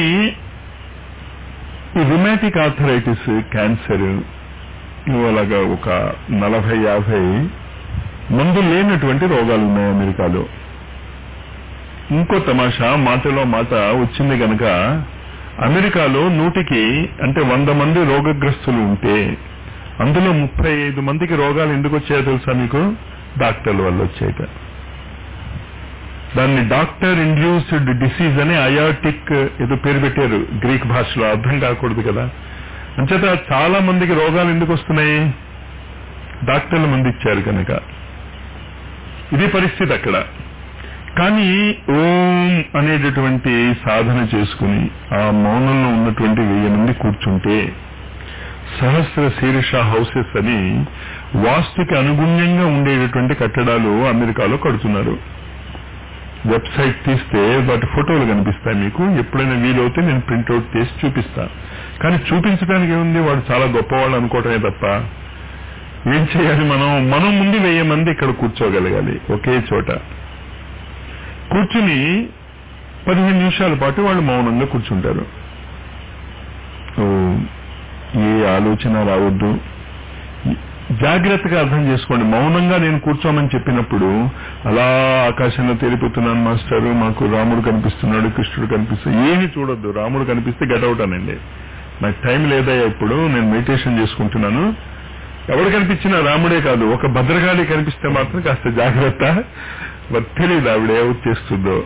S1: ఈ రుమాటిక్ ఆర్థరైటిస్ క్యాన్సర్ అలాగా ఒక నలభై యాభై మందు లేనటువంటి రోగాలు ఉన్నాయి అమెరికాలో ఇంకో తమాషా మాటలో మాట వచ్చింది గనక అమెరికాలో నూటికి అంటే వంద మంది రోగగ్రస్తులు ఉంటే అందులో ముప్పై ఐదు మందికి రోగాలు ఎందుకు వచ్చాయో తెలుసా మీకు డాక్టర్ల వల్ల వచ్చాయట దాన్ని డాక్టర్ ఇండ్యూస్డ్ డిసీజ్ అని అయాటిక్ ఏదో పేరు పెట్టారు గ్రీక్ భాషలో అర్థం కాకూడదు కదా అంచేత చాలా మందికి రోగాలు ఎందుకు వస్తున్నాయి డాక్టర్లు మంది ఇచ్చారు కనుక ఇది పరిస్థితి అక్కడ కానీ ఓం అనేటటువంటి సాధన చేసుకుని ఆ మౌనంలో ఉన్నటువంటి వెయ్యి మంది కూర్చుంటే సహస్ర శీర్ష హౌసెస్ అని వాస్తుకి అనుగుణ్యంగా ఉండేటటువంటి కట్టడాలు అమెరికాలో కడుతున్నారు వెబ్సైట్ తీస్తే వాటి ఫోటోలు కనిపిస్తాయి మీకు ఎప్పుడైనా వీలవుతే నేను ప్రింట్అవుట్ తీసి చూపిస్తా కానీ చూపించడానికి ఏముంది వాడు చాలా గొప్పవాళ్ళు అనుకోవటమే తప్ప ఏం చేయాలి మనం మనం ముందు వెయ్యి మంది ఇక్కడ కూర్చోగలగాలి ఒకే చోట కూర్చుని పదిహేను నిమిషాల పాటు వాళ్ళు మౌనంగా కూర్చుంటారు ఓ, ఏ ఆలోచన రావద్దు జాగ్రత్తగా అర్థం చేసుకోండి మౌనంగా నేను కూర్చోమని చెప్పినప్పుడు అలా ఆకాశంలో తేలిపోతున్నాను మాస్టర్ మాకు రాముడు కనిపిస్తున్నాడు కృష్ణుడు కనిపిస్తున్నాడు ఏమి చూడొద్దు రాముడు కనిపిస్తే గెటౌట్ అనండి నాకు టైం లేదా ఇప్పుడు నేను మెడిటేషన్ చేసుకుంటున్నాను ఎవడు కనిపించినా రాముడే కాదు ఒక భద్రకాళి కనిపిస్తే మాత్రం కాస్త జాగ్రత్త మరి తెలియదు ఆవిడ ఏ చేస్తుందో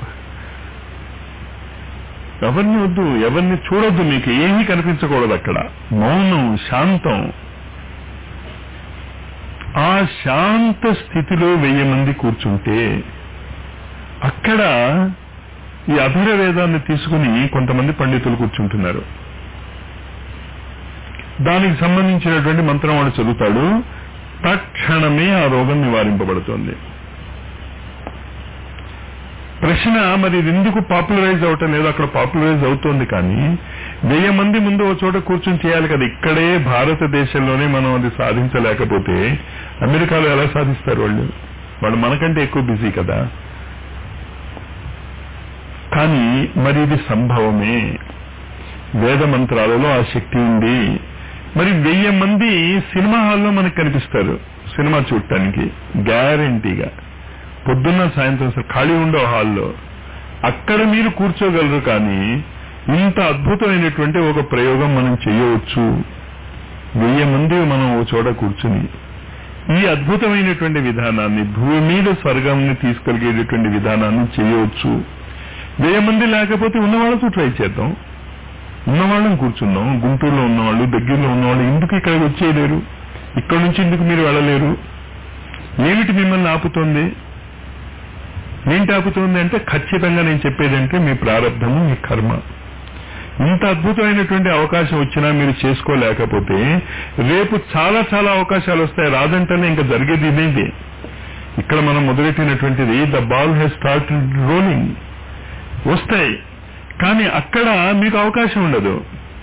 S1: ఎవరిని వద్దు ఎవరిని చూడొద్దు మీకు ఏమీ కనిపించకూడదు అక్కడ మౌనం శాంతం ఆ శాంత స్థితిలో వెయ్యి మంది కూర్చుంటే అక్కడ ఈ అధర వేదాన్ని తీసుకుని కొంతమంది పండితులు కూర్చుంటున్నారు దానికి సంబంధించినటువంటి మంత్రం వాడు చదువుతాడు తక్షణమే ఆ రోగం నివారింపబడుతోంది ప్రశ్న మరి ఇది ఎందుకు పాపులరైజ్ అవటం లేదు అక్కడ పాపులరైజ్ అవుతోంది కానీ వెయ్యి మంది ముందు ఒక చోట కూర్చొని చేయాలి కదా ఇక్కడే భారతదేశంలోనే మనం అది సాధించలేకపోతే అమెరికాలో ఎలా సాధిస్తారు వాళ్ళు వాళ్ళు మనకంటే ఎక్కువ బిజీ కదా కానీ మరి ఇది సంభవమే వేద మంత్రాలలో ఆ శక్తి ఉంది మరి వెయ్యి మంది సినిమా హాల్లో మనకు కనిపిస్తారు సినిమా చూడటానికి గ్యారంటీగా పొద్దున్న సాయంత్రం అసలు ఖాళీ ఉండవు హాల్లో అక్కడ మీరు కూర్చోగలరు కానీ ఇంత అద్భుతమైనటువంటి ఒక ప్రయోగం మనం చేయవచ్చు వెయ్యి మంది మనం ఓ చోట కూర్చుని ఈ అద్భుతమైనటువంటి విధానాన్ని భూమి మీద స్వర్గాన్ని తీసుకెళ్గేటటువంటి విధానాన్ని చేయవచ్చు వెయ్యి మంది లేకపోతే ఉన్న వాళ్ళతో ట్రై చేద్దాం ఉన్నవాళ్ళని కూర్చున్నాం గుంటూరులో ఉన్నవాళ్ళు దగ్గరలో ఉన్నవాళ్ళు ఎందుకు ఇక్కడికి వచ్చేయలేరు ఇక్కడ నుంచి ఎందుకు మీరు వెళ్ళలేరు ఏమిటి మిమ్మల్ని ఆపుతోంది ఏంటి ఆపుతోంది అంటే ఖచ్చితంగా నేను చెప్పేదంటే మీ ప్రారంభము మీ కర్మ ఇంత అద్భుతమైనటువంటి అవకాశం వచ్చినా మీరు చేసుకోలేకపోతే రేపు చాలా చాలా అవకాశాలు వస్తాయి రాదంటేనే ఇంకా జరిగేది ఇదేంటి ఇక్కడ మనం మొదలెట్టినటువంటిది the ball has start rolling వస్తాయి కానీ అక్కడ మీకు అవకాశం ఉండదు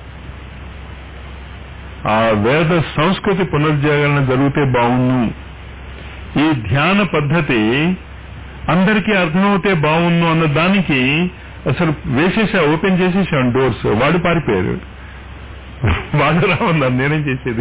S1: ఆ వేద సంస్కృతి పునర్జాగరణ జరిగితే బాగుండు ఈ ధ్యాన పద్ధతి అందరికీ అర్థమవుతే బాగుండు అన్న దానికి అసలు వేసేసా ఓపెన్ చేసేసాం డోర్స్ వాడు పారిపోయారు వాడు రామన్నారు నేనేం చేసేది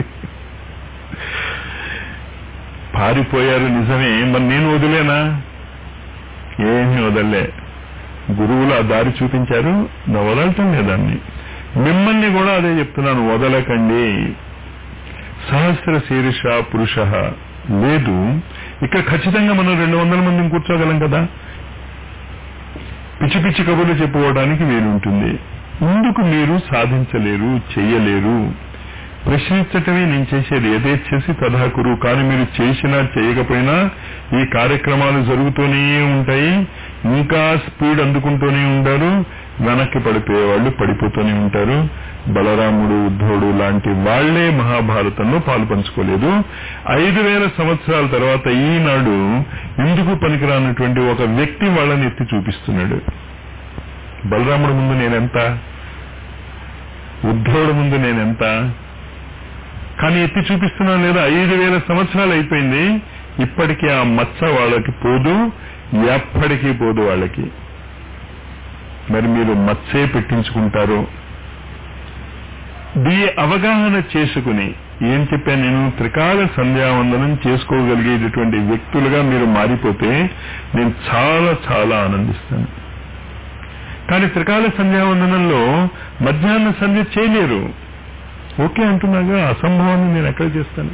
S1: పారిపోయారు నిజమే మరి నేను వదిలేనా ఏమీ వదలలే గురువులు ఆ దారి చూపించారు నా వదలటం లేదాన్ని మిమ్మల్ని కూడా అదే చెప్తున్నాను వదలకండి సహస్ర శీర్ష పురుష లేదు ఇక్కడ ఖచ్చితంగా మనం రెండు వందల మందిని కూర్చోగలం కదా పిచ్చి పిచ్చి కబుర్లు చెప్పుకోవడానికి వీలుంటుంది ఎందుకు మీరు సాధించలేరు చెయ్యలేరు ప్రశ్నించటమే నేను చేసేది యథేచ్ఛసి తదాకురు కానీ మీరు చేసినా చేయకపోయినా ఈ కార్యక్రమాలు జరుగుతూనే ఉంటాయి ఇంకా స్పీడ్ అందుకుంటూనే ఉంటారు వెనక్కి పడిపోయేవాళ్ళు పడిపోతూనే ఉంటారు బలరాముడు ఉద్ధవుడు లాంటి వాళ్లే మహాభారతంలో పాలు పంచుకోలేదు ఐదు వేల సంవత్సరాల తర్వాత ఈనాడు ఎందుకు పనికిరానటువంటి ఒక వ్యక్తి వాళ్ళని ఎత్తి చూపిస్తున్నాడు బలరాముడు ముందు నేనెంత ఉద్ధవుడు ముందు నేనెంత కానీ ఎత్తి చూపిస్తున్నాను లేదా ఐదు వేల సంవత్సరాలు అయిపోయింది ఇప్పటికీ ఆ మచ్చ వాళ్ళకి పోదు ఎప్పటికీ పోదు వాళ్ళకి మరి మీరు మచ్చే పెట్టించుకుంటారు దీ అవగాహన చేసుకుని ఏం చెప్పాను నేను త్రికాల సంధ్యావందనం చేసుకోగలిగేటటువంటి వ్యక్తులుగా మీరు మారిపోతే నేను చాలా చాలా ఆనందిస్తాను కానీ త్రికాల సంధ్యావందనంలో మధ్యాహ్న సంధ్య చేయలేరు ఓకే అంటున్నాగా అసంభవాన్ని నేను ఎక్కడ చేస్తాను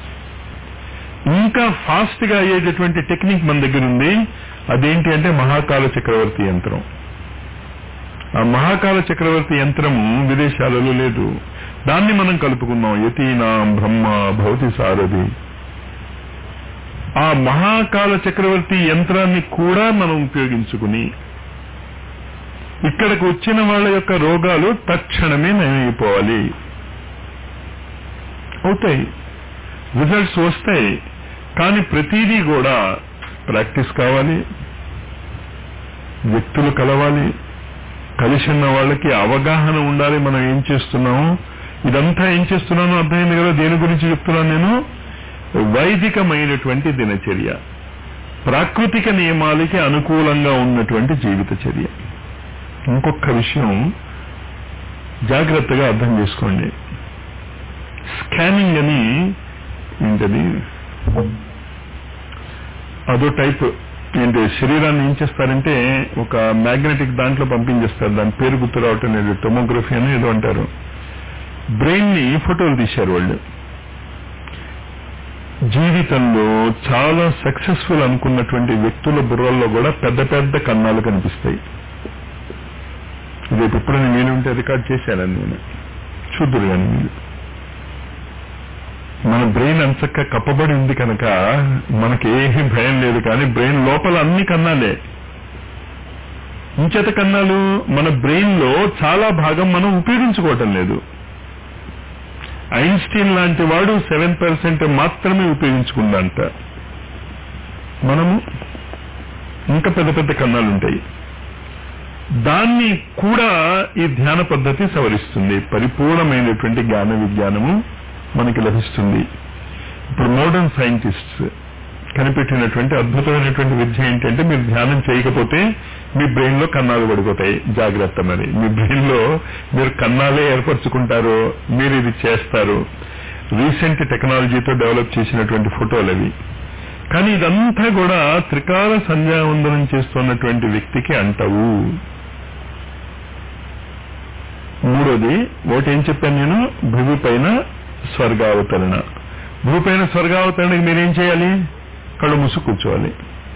S1: ఇంకా ఫాస్ట్ గా అయ్యేటటువంటి టెక్నిక్ మన దగ్గర ఉంది అదేంటి అంటే మహాకాల చక్రవర్తి యంత్రం ఆ మహాకాల చక్రవర్తి యంత్రము విదేశాలలో లేదు దాన్ని మనం కలుపుకున్నాం యతీనాం బ్రహ్మ భౌతి సారథి ఆ మహాకాల చక్రవర్తి యంత్రాన్ని కూడా మనం ఉపయోగించుకుని ఇక్కడికి వచ్చిన వాళ్ళ యొక్క రోగాలు తక్షణమే నయమైపోవాలి అవుతాయి రిజల్ట్స్ వస్తాయి కానీ ప్రతిదీ కూడా ప్రాక్టీస్ కావాలి వ్యక్తులు కలవాలి కలిసి ఉన్న వాళ్ళకి అవగాహన ఉండాలి మనం ఏం చేస్తున్నాము ఇదంతా ఏం చేస్తున్నానో అర్థమైంది కదా దేని గురించి చెప్తున్నాను నేను వైదికమైనటువంటి దినచర్య ప్రాకృతిక నియమాలకి అనుకూలంగా ఉన్నటువంటి జీవిత చర్య ఇంకొక విషయం జాగ్రత్తగా అర్థం చేసుకోండి స్కానింగ్ అని ఏంటది అదో టైప్ ఏంటి శరీరాన్ని ఏం చేస్తారంటే ఒక మ్యాగ్నెటిక్ దాంట్లో పంపించేస్తారు దాని పేరు గుర్తు రావటం లేదు టొమోగ్రఫీ అని ఏదో అంటారు బ్రెయిన్ ని ఫోటోలు తీశారు వాళ్ళు జీవితంలో చాలా సక్సెస్ఫుల్ అనుకున్నటువంటి వ్యక్తుల బుర్రల్లో కూడా పెద్ద పెద్ద కన్నాలు కనిపిస్తాయి రేపు ఎప్పుడైనా నేను ఉంటే రికార్డ్ చేశానని నేను చూద్దురు కానీ మీరు మన బ్రెయిన్ అంచక్క కప్పబడి ఉంది కనుక మనకి ఏమీ భయం లేదు కానీ బ్రెయిన్ లోపల అన్ని కన్నాలే ఇంచేత కన్నాలు మన బ్రెయిన్ లో చాలా భాగం మనం ఉపయోగించుకోవటం లేదు ఐన్స్టీన్ లాంటి వాడు సెవెన్ పర్సెంట్ మాత్రమే ఉపయోగించుకుందంట మనము ఇంకా పెద్ద పెద్ద కన్నాలు ఉంటాయి దాన్ని కూడా ఈ ధ్యాన పద్ధతి సవరిస్తుంది పరిపూర్ణమైనటువంటి జ్ఞాన విజ్ఞానము మనకి లభిస్తుంది ఇప్పుడు మోడర్న్ సైంటిస్ట్స్ కనిపెట్టినటువంటి అద్భుతమైనటువంటి విద్య ఏంటంటే మీరు ధ్యానం చేయకపోతే మీ బ్రెయిన్ లో కన్నాలు పడిపోతాయి జాగ్రత్త మరి మీ బ్రెయిన్ లో మీరు కన్నాలే ఏర్పరచుకుంటారు మీరు ఇది చేస్తారు రీసెంట్ టెక్నాలజీతో డెవలప్ చేసినటువంటి ఫోటోలు అవి కానీ ఇదంతా కూడా త్రికాల సంధ్యావందనం చేస్తున్నటువంటి వ్యక్తికి అంటవు మూడోది ఒకటి ఏం చెప్పాను నేను భూమి పైన స్వర్గావతరణ భూమి పైన స్వర్గావతరణకి మీరేం చేయాలి కళ్ళు మూసు కూర్చోవాలి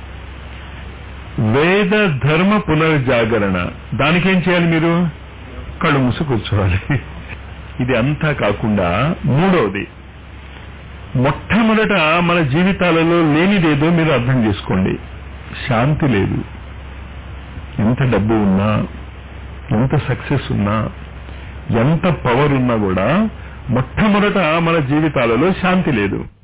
S1: వేద ధర్మ పునర్జాగరణ దానికేం చేయాలి మీరు కళ్ళు మూసు కూర్చోవాలి ఇది అంతా కాకుండా మూడవది మొట్టమొదట మన జీవితాలలో లేనిదేదో మీరు అర్థం చేసుకోండి శాంతి లేదు ఎంత డబ్బు ఉన్నా ఎంత సక్సెస్ ఉన్నా ఎంత పవర్ ఉన్నా కూడా మొట్టమొదట మన జీవితాలలో శాంతి లేదు